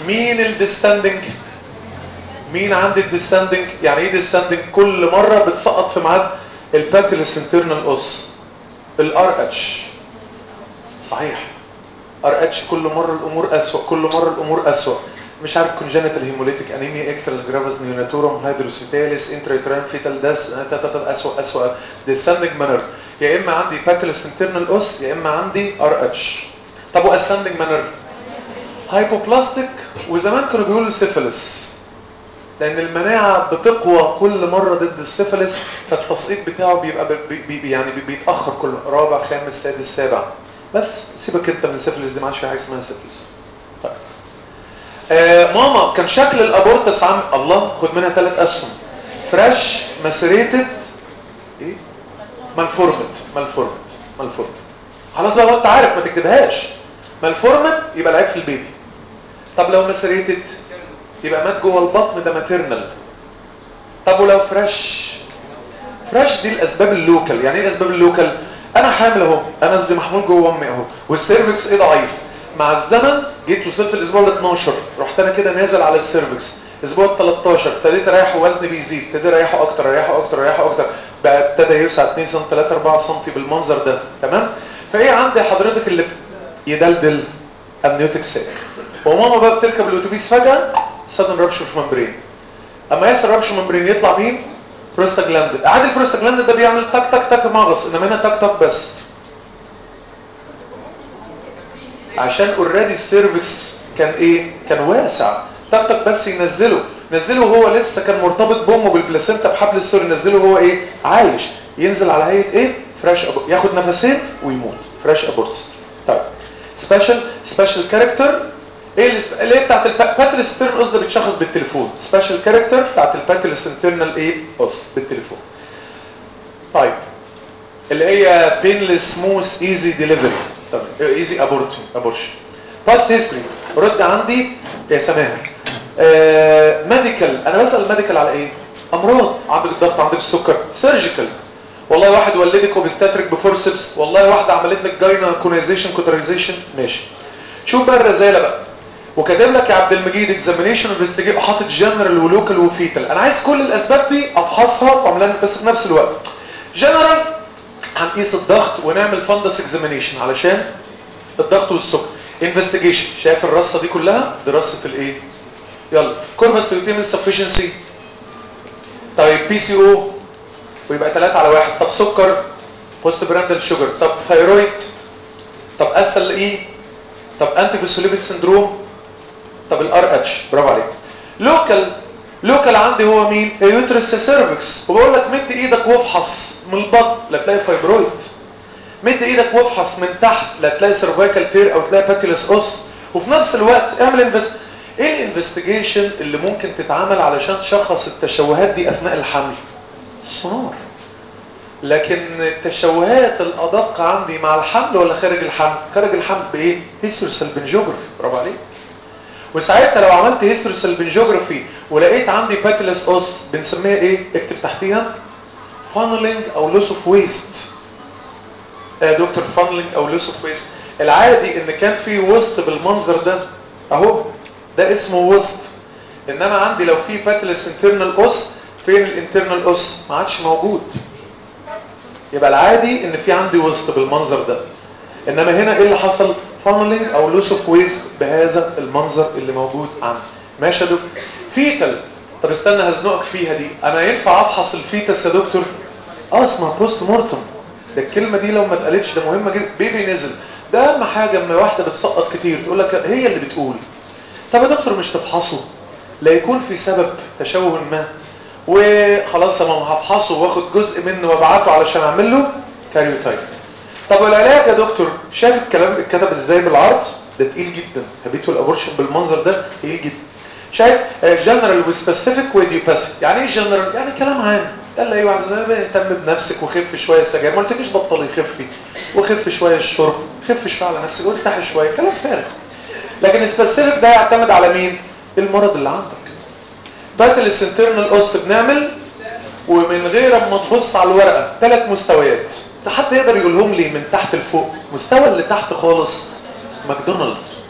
مين الديستاندنج مين عندي الديستاندنج يعني ايه ديستاندنج كل مرة بتسقط في ميعاد الباتلس انترنال اوس الار اتش صحيح ار اتش كل مرة الامور اسوأ كل مرة الامور اسوأ مش عارف كونجنتال هيموليتيك انيميا اكترس جرافس نيوناتورم هيدروسيتاليس انتريتران فيتال داس اسوأ اسوأ ديسندنج مانر يا اما عندي باتلس انترنال اوس يا اما عندي ار اتش طب واسندنج مانر هايبوبلاستيك وزمان كانوا بيقولوا سيفيلس لان المناعه بتقوى كل مره ضد السيفيلس فالتسقيط بتاعه بيبقى بي بي يعني بيتاخر كل رابع خامس سادس سابع بس سيبك انت من السيفيلس دي ما عادش في حاجه اسمها سيفيلس طيب آه ماما كان شكل الابورتس عامل الله خد منها ثلاث اسهم فريش مسريتد ايه مالفورمت مالفورمت مالفورمت خلاص بقى انت عارف ما تكتبهاش مالفورمت يبقى العيب في البيبي طب لو مسريتد يبقى مات جوه البطن ده ماتيرنال طب ولو فريش فريش دي الاسباب اللوكال يعني ايه الاسباب اللوكال انا حامل اهو انا قصدي محمول جوه امي اهو والسيرفكس ايه ضعيف مع الزمن جيت وصلت الاسبوع ال 12 رحت انا كده نازل على السيرفكس الاسبوع ال 13 ابتديت اريح وزني بيزيد ابتديت اريحه اكتر اريحه اكتر اريحه اكتر بقى ابتدى يوسع 2 سم 3 4 سم بالمنظر ده تمام فايه عندي حضرتك اللي يدلدل امنيوتيك سيك وماما بقى بتركب الاتوبيس فجاه سادن رابشر في ممبرين اما يحصل رابشر ممبرين يطلع مين بروستاجلاند عادي البروستاجلاند ده بيعمل تك تك تك مغص انما هنا تك تك بس عشان اوريدي السيرفكس كان ايه كان واسع تك تك بس ينزله نزله هو لسه كان مرتبط بامه بالبلاسينتا بحبل السوري نزله هو ايه عايش ينزل على هيئه ايه فريش أبو... ياخد نفسين ويموت فريش ابورتس طيب سبيشال سبيشال كاركتر ايه اللي هي بتاعت الباتلس انترنال اوس ده بيتشخص بالتليفون سبيشال كاركتر بتاعت الباتلس انترنال ايه اوس بالتليفون طيب اللي هي بينلس سموث ايزي ديليفري طب ايزي ابورشن ابورشن باست هيستوري رد عندي يا سماح آه ميديكال انا بسال الميديكال على ايه امراض عندك الضغط عندك السكر سيرجيكال والله واحد ولدك وبيستاتريك بفورسبس والله واحده عملت لك جاينا كونايزيشن كوترايزيشن ماشي شوف بقى الرزاله بقى وكاتب لك يا عبد المجيد اكزامينيشن انفستيجيت وحاطط جنرال ولوكال وفيتال انا عايز كل الاسباب دي افحصها واعملها بس في نفس الوقت جنرال هنقيس الضغط ونعمل فندس اكزامينيشن علشان الضغط والسكر انفستيجيشن شايف الرصه دي كلها دراسه الايه يلا كوربس لوتيمين سفشنسي طيب بي سي او ويبقى 3 على 1 طب سكر بوست براندل شوجر طب ثايرويد طب اس ال اي طب انتي بيسوليبيد سندروم طب الار اتش برافو عليك لوكال لوكال عندي هو مين يوترس سيرفكس وبقول لك مد ايدك وافحص من البطن لا تلاقي فايبرويد مد ايدك وافحص من تحت لا تلاقي سيرفايكال تير او تلاقي باتيلس اوس وفي نفس الوقت اعمل انفست ايه الانفستيجيشن اللي ممكن تتعمل علشان تشخص التشوهات دي اثناء الحمل سونار لكن التشوهات الادق عندي مع الحمل ولا خارج الحمل خارج الحمل بايه هيستروسالبنجوجرافي برافو عليك وساعتها لو عملت هيستروسالبنجوجرافي ولقيت عندي باتلس اوس بنسميها ايه اكتب تحتيها فانلينج او لوس اوف ويست آه دكتور فانلينج او لوس اوف ويست العادي ان كان في وسط بالمنظر ده اهو ده اسمه وسط انما عندي لو في باتلس انترنال اوس فين الانترنال اوس ما عادش موجود يبقى العادي ان في عندي وسط بالمنظر ده انما هنا ايه اللي حصل فانلينج او لوس اوف ويست بهذا المنظر اللي موجود عندي ماشي يا دكتور فيتال طب استنى هزنقك فيها دي انا ينفع افحص الفيتس يا دكتور اه اسمها بوست مورتم ده الكلمه دي لو ما اتقالتش ده مهمه جدا بيبي نزل ده اهم حاجه اما واحده بتسقط كتير تقول لك هي اللي بتقول طب يا دكتور مش تفحصه لا يكون في سبب تشوه ما وخلاص انا هفحصه واخد جزء منه وابعته علشان اعمل له كاريوتايب طب والعلاج يا دكتور شايف الكلام اتكتب ازاي بالعرض ده تقيل جدا هبيته الابورشن بالمنظر ده تقيل جدا شايف جنرال وسبيسيفيك وايديوباثيك يعني ايه جنرال يعني كلام عام قال لي ايوه عايز اهتم بنفسك وخف شويه السجاير ما قلتليش بطلي خفي وخف شويه الشرب خف شويه على نفسك وارتاحي شويه كلام فارغ لكن سبيسيفيك ده يعتمد على مين المرض اللي عندك باتلس انترنال اوس بنعمل ومن غير ما تبص على الورقه ثلاث مستويات حد يقدر يقولهم لي من تحت لفوق مستوى اللي تحت خالص ماكدونالدز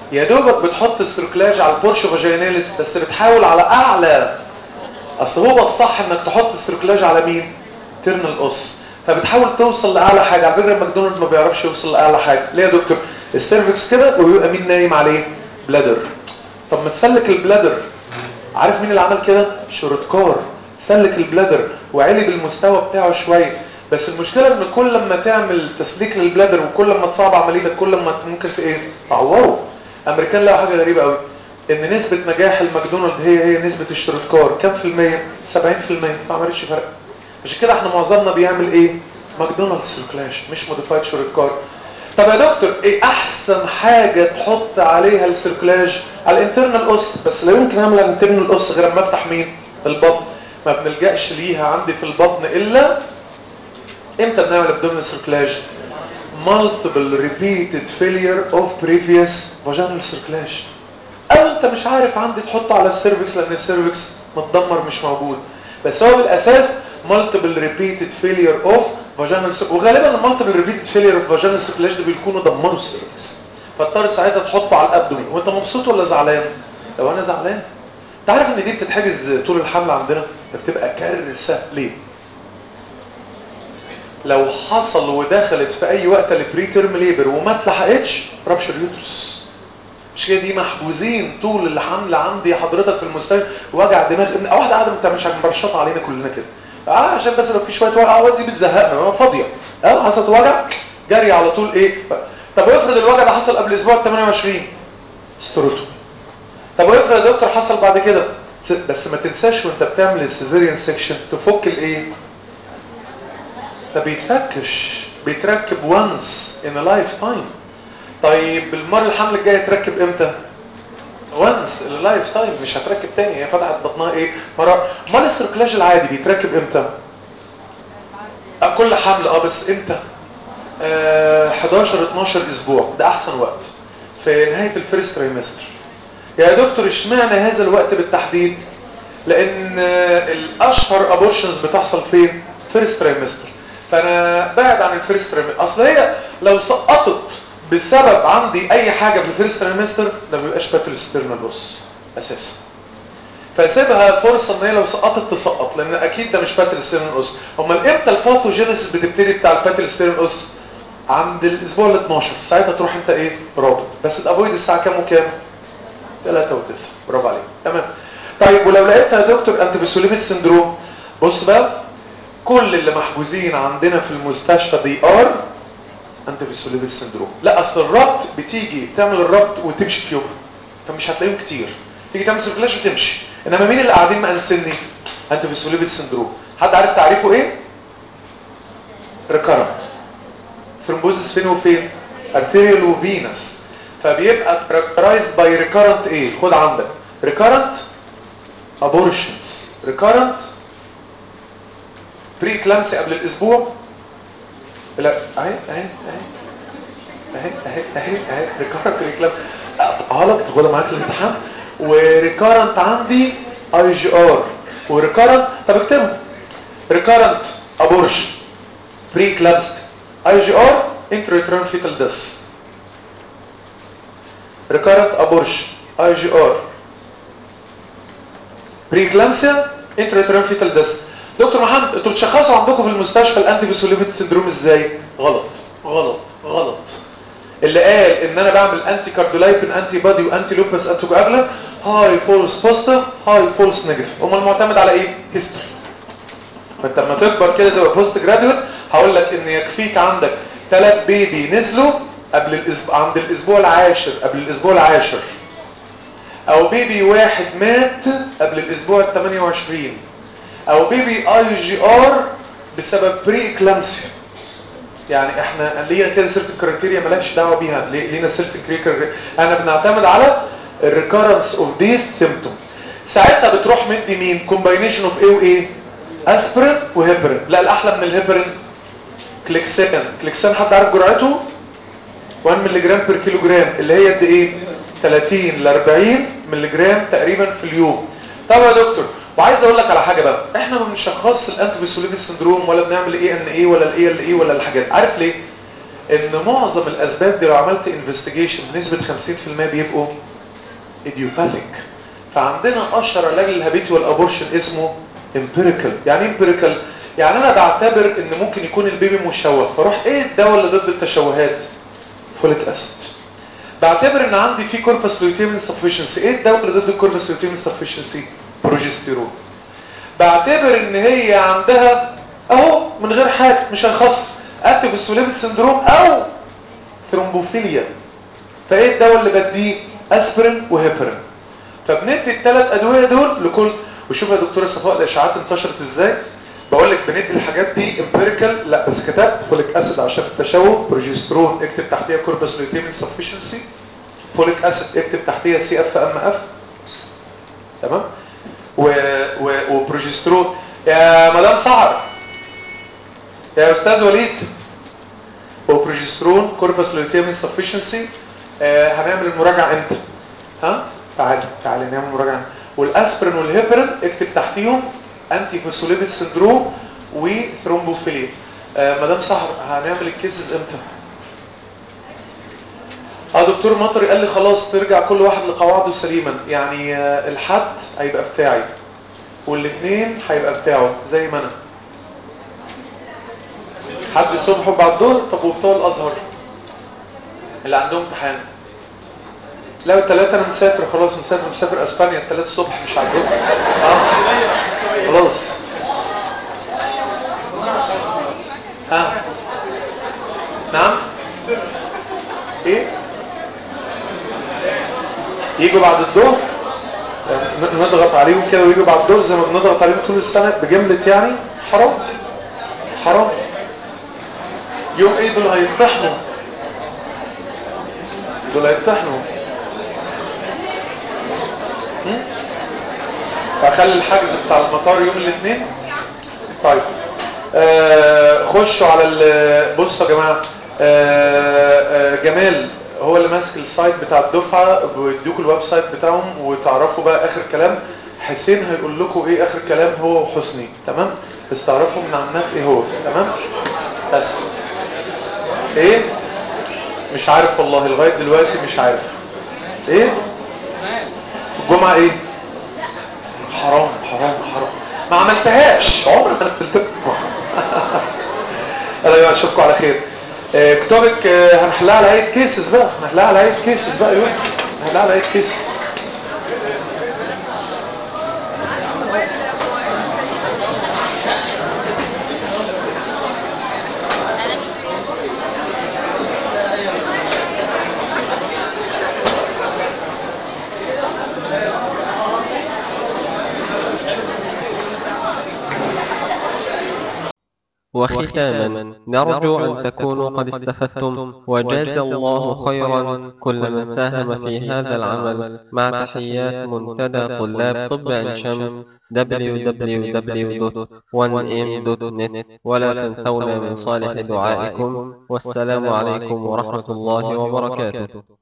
يا دوبك بتحط السيركلاج على البورش فاجيناليس بس بتحاول على اعلى اصل هو الصح انك تحط السيركلاج على مين ترنال اوس فبتحاول توصل لاعلى حاجه على فكره ماكدونالد ما بيعرفش يوصل لاعلى حاجه ليه يا دكتور السيرفكس كده وبيبقى مين نايم عليه بلادر طب ما تسلك البلادر عارف مين اللي عمل كده شورتكار سلك البلادر وعلي بالمستوى بتاعه شويه بس المشكله ان كل ما تعمل تسليك للبلادر وكل ما تصعب عمليتك كل ما ممكن في ايه تعوره امريكان لقوا حاجه غريبه قوي ان نسبه نجاح الماكدونالد هي هي نسبه الشورتكار كام في الميه 70% ما عملتش فرق عشان كده احنا معظمنا بيعمل ايه ماكدونالدز سيركلاش مش موديفايد شورتكار طب يا دكتور ايه احسن حاجه تحط عليها السيركلاج على الانترنال اوس بس لا يمكن اعمل الانترنال اوس غير اما افتح مين البطن ما بنلجاش ليها عندي في البطن الا امتى بنعمل ابدومينال سيركلاج multiple repeated failure of previous vaginal circulation او انت مش عارف عندي تحطه على السيرفكس لان السيرفكس متدمر مش موجود بس هو بالاساس multiple repeated failure of vaginal circulation وغالبا المالتيبل repeated failure of vaginal circulation ده بيكونوا دمروا السيرفكس فاضطر ساعتها تحطه على الابدومين وانت مبسوط ولا زعلان لو انا زعلان انت عارف ان دي بتتحجز طول الحمل عندنا بتبقى كارثه ليه لو حصل ودخلت في اي وقت البري تيرم ليبر وما اتلحقتش رابشر يوترس مش كده دي محجوزين طول الحمل عندي حضرتك في المستشفى وجع دماغ ان واحده قاعده ما بتعملش حاجه مرشطه علينا كلنا كده اه عشان بس لو في شويه وجع اه دي بتزهقنا ما فاضيه اه حصلت وجع جري على طول ايه طب افرض الوجع ده حصل قبل الاسبوع 28 استروتو طب وافرض يا دكتور حصل بعد كده بس ما تنساش وانت بتعمل السيزيريان سيكشن تفك الايه ده بيتفكش بيتركب وانس ان لايف تايم طيب المره الحمل الجايه تركب امتى وانس ان لايف تايم مش هتركب تاني هي فتحت بطنها ايه مره امال السيركلاج العادي بيتركب امتى أه كل حمل اه بس امتى آه 11 12 اسبوع ده احسن وقت في نهايه الفيرست تريمستر يا دكتور اشمعنى هذا الوقت بالتحديد لان الاشهر ابورشنز بتحصل فين فيرست تريمستر فانا بعد عن الفيرست تريمستر اصل هي لو سقطت بسبب عندي اي حاجه في الفيرست تريمستر ده ما بيبقاش فاتل ستيرنال لوس اساسا فسيبها فرصه ان هي لو سقطت تسقط لان اكيد ده مش فاتل ستيرنال اوس امال امتى الباثوجينيسيس بتبتدي بتاع الفاتل ستيرنال اوس عند الاسبوع ال 12 ساعتها تروح انت ايه رابط بس تافويد الساعه كام وكام 3 و9 برافو عليك تمام طيب ولو لقيتها يا دكتور انت بسوليفيت سندروم بص بقى كل اللي محجوزين عندنا في المستشفى دي ار انت بسوليفيت سندروم لا اصل الربط بتيجي تعمل الربط وتمشي في يومها فمش هتلاقيهم كتير تيجي تعمل سيركلاش وتمشي انما مين اللي قاعدين مقنسني انت بسوليفيت سندروم حد عارف تعريفه ايه ريكارنت ثرومبوزس فين وفين ارتيريال وفينس فبيبقى characterized by recurrent ايه خد عندك recurrent abortions recurrent بري كلامسي قبل الاسبوع لا اهي اهي اهي اهي اهي اهي اهي ريكارنت بري كلامسي غلط تاخدها معاك الامتحان وريكارنت عندي اي جي ار وريكارنت طب اكتبهم ريكارنت ابورشن بري كلامسي اي جي ار انتريتران فيتال ديس recurrent abortion IGR preeclampsia intrauterine fetal death دكتور محمد انتوا بتشخصوا عندكم في المستشفى الانتي فيسوليبيد سندروم ازاي غلط غلط غلط اللي قال ان انا بعمل انتي كارديولايبين انتي بادي وانتي لوبس انتي كواجلانت هاي فولس بوزيتيف هاي فولس نيجاتيف امال المعتمد على ايه هيستوري فانت لما تكبر كده تبقى بوست جراديويت هقول لك ان يكفيك عندك ثلاث بيبي نزلوا قبل الاسبوع عند الاسبوع العاشر قبل الاسبوع العاشر او بيبي واحد مات قبل الاسبوع ال 28 او بيبي اي جي ار بسبب بري اكلامسيا يعني احنا لينا كده سيرت كرايتيريا مالكش دعوه بيها لينا سيرت كريكر انا بنعتمد على الريكارنس اوف ذيس سيمبتوم ساعتها بتروح مدي مين كومباينيشن اوف ايه وايه اسبرين وهيبرين لا الاحلى من الهيبرين كليكسان كليكسان حد عارف جرعته 1 ملي جرام بير كيلو جرام اللي هي قد ايه 30 ل 40 ملي جرام تقريبا في اليوم طب يا دكتور وعايز اقول لك على حاجه بقى احنا ما بنشخصش الانتي سندروم ولا بنعمل ايه ان ايه ولا الايه ال ايه ولا الحاجات عارف ليه ان معظم الاسباب دي لو عملت انفستيجيشن بنسبه 50% بيبقوا ايديوباثيك فعندنا اشهر علاج للهابيتوال ابورشن اسمه امبيريكال يعني ايه امبيريكال يعني انا بعتبر ان ممكن يكون البيبي مشوه فاروح ايه الدواء اللي ضد التشوهات فوليك اسيد بعتبر ان عندي في كوربس لوتيم انسفشنسي ايه الدواء اللي ضد الكوربس لوتيم انسفشنسي بروجستيرون بعتبر ان هي عندها اهو من غير حاجه مش هيخص اكتف السوليبيد سندروم او ثرومبوفيليا فايه الدواء اللي بديه اسبرين وهيبرين فبندي الثلاث ادويه دول لكل وشوف يا دكتوره صفاء الاشعاعات انتشرت ازاي بقول لك بندي الحاجات دي امبيريكال لا بس كتبت فوليك اسيد عشان التشوه بروجسترون اكتب تحتيها كوربس لوتيم انسفشنسي فوليك اسيد اكتب تحتيها سي اف ام اف تمام و... و... وبروجسترون يا مدام سعر يا استاذ وليد وبروجسترون كوربس لوتيم انسفشنسي آه هنعمل المراجعه امتى ها تعالى تعالى نعمل مراجعه والاسبرين والهيبرين اكتب تحتيهم انتي فوسفوليبيد سندروم وثرومبوفيليا آه مدام سحر هنعمل الكيسز امتى اه دكتور مطري قال لي خلاص ترجع كل واحد لقواعده سليما يعني آه الحد هيبقى بتاعي والاثنين هيبقى بتاعه زي ما انا حد الصبح وبعد الظهر طب وبتوع الازهر اللي عندهم امتحان لا الثلاثة انا مسافر خلاص مسافر مسافر اسبانيا الثلاثة الصبح مش عندهم اه خلاص ها نعم ايه يجوا بعد الظهر نضغط عليهم كده ويجوا بعد الظهر زي ما بنضغط عليهم طول السنة بجملة يعني حرام حرام يوم ايه دول هيمتحنوا دول هيمتحنوا اخلي الحجز بتاع المطار يوم الاثنين طيب آه خشوا على بصوا يا جماعه آه آه جمال هو اللي ماسك السايت بتاع الدفعه بيدوكوا الويب سايت بتاعهم وتعرفوا بقى اخر كلام حسين هيقول لكم ايه اخر كلام هو وحسني تمام بس تعرفوا من عنات ايه هو تمام بس ايه مش عارف والله لغايه دلوقتي مش عارف ايه الجمعه ايه حرام حرام حرام ما عملتهاش عمري ما عملتها انا اشوفكم على خير آه كتابك آه هنحلها على هيئه كيسز بقى هنحلها على هيئه كيسز بقى يوم هنحلها على هيئه كيسز وختاما نرجو أن تكونوا قد استفدتم وجاز الله خيرا كل من ساهم في هذا العمل مع تحيات منتدى طلاب طب عين شمس www.1m.net ولا تنسونا من صالح دعائكم والسلام عليكم ورحمة الله وبركاته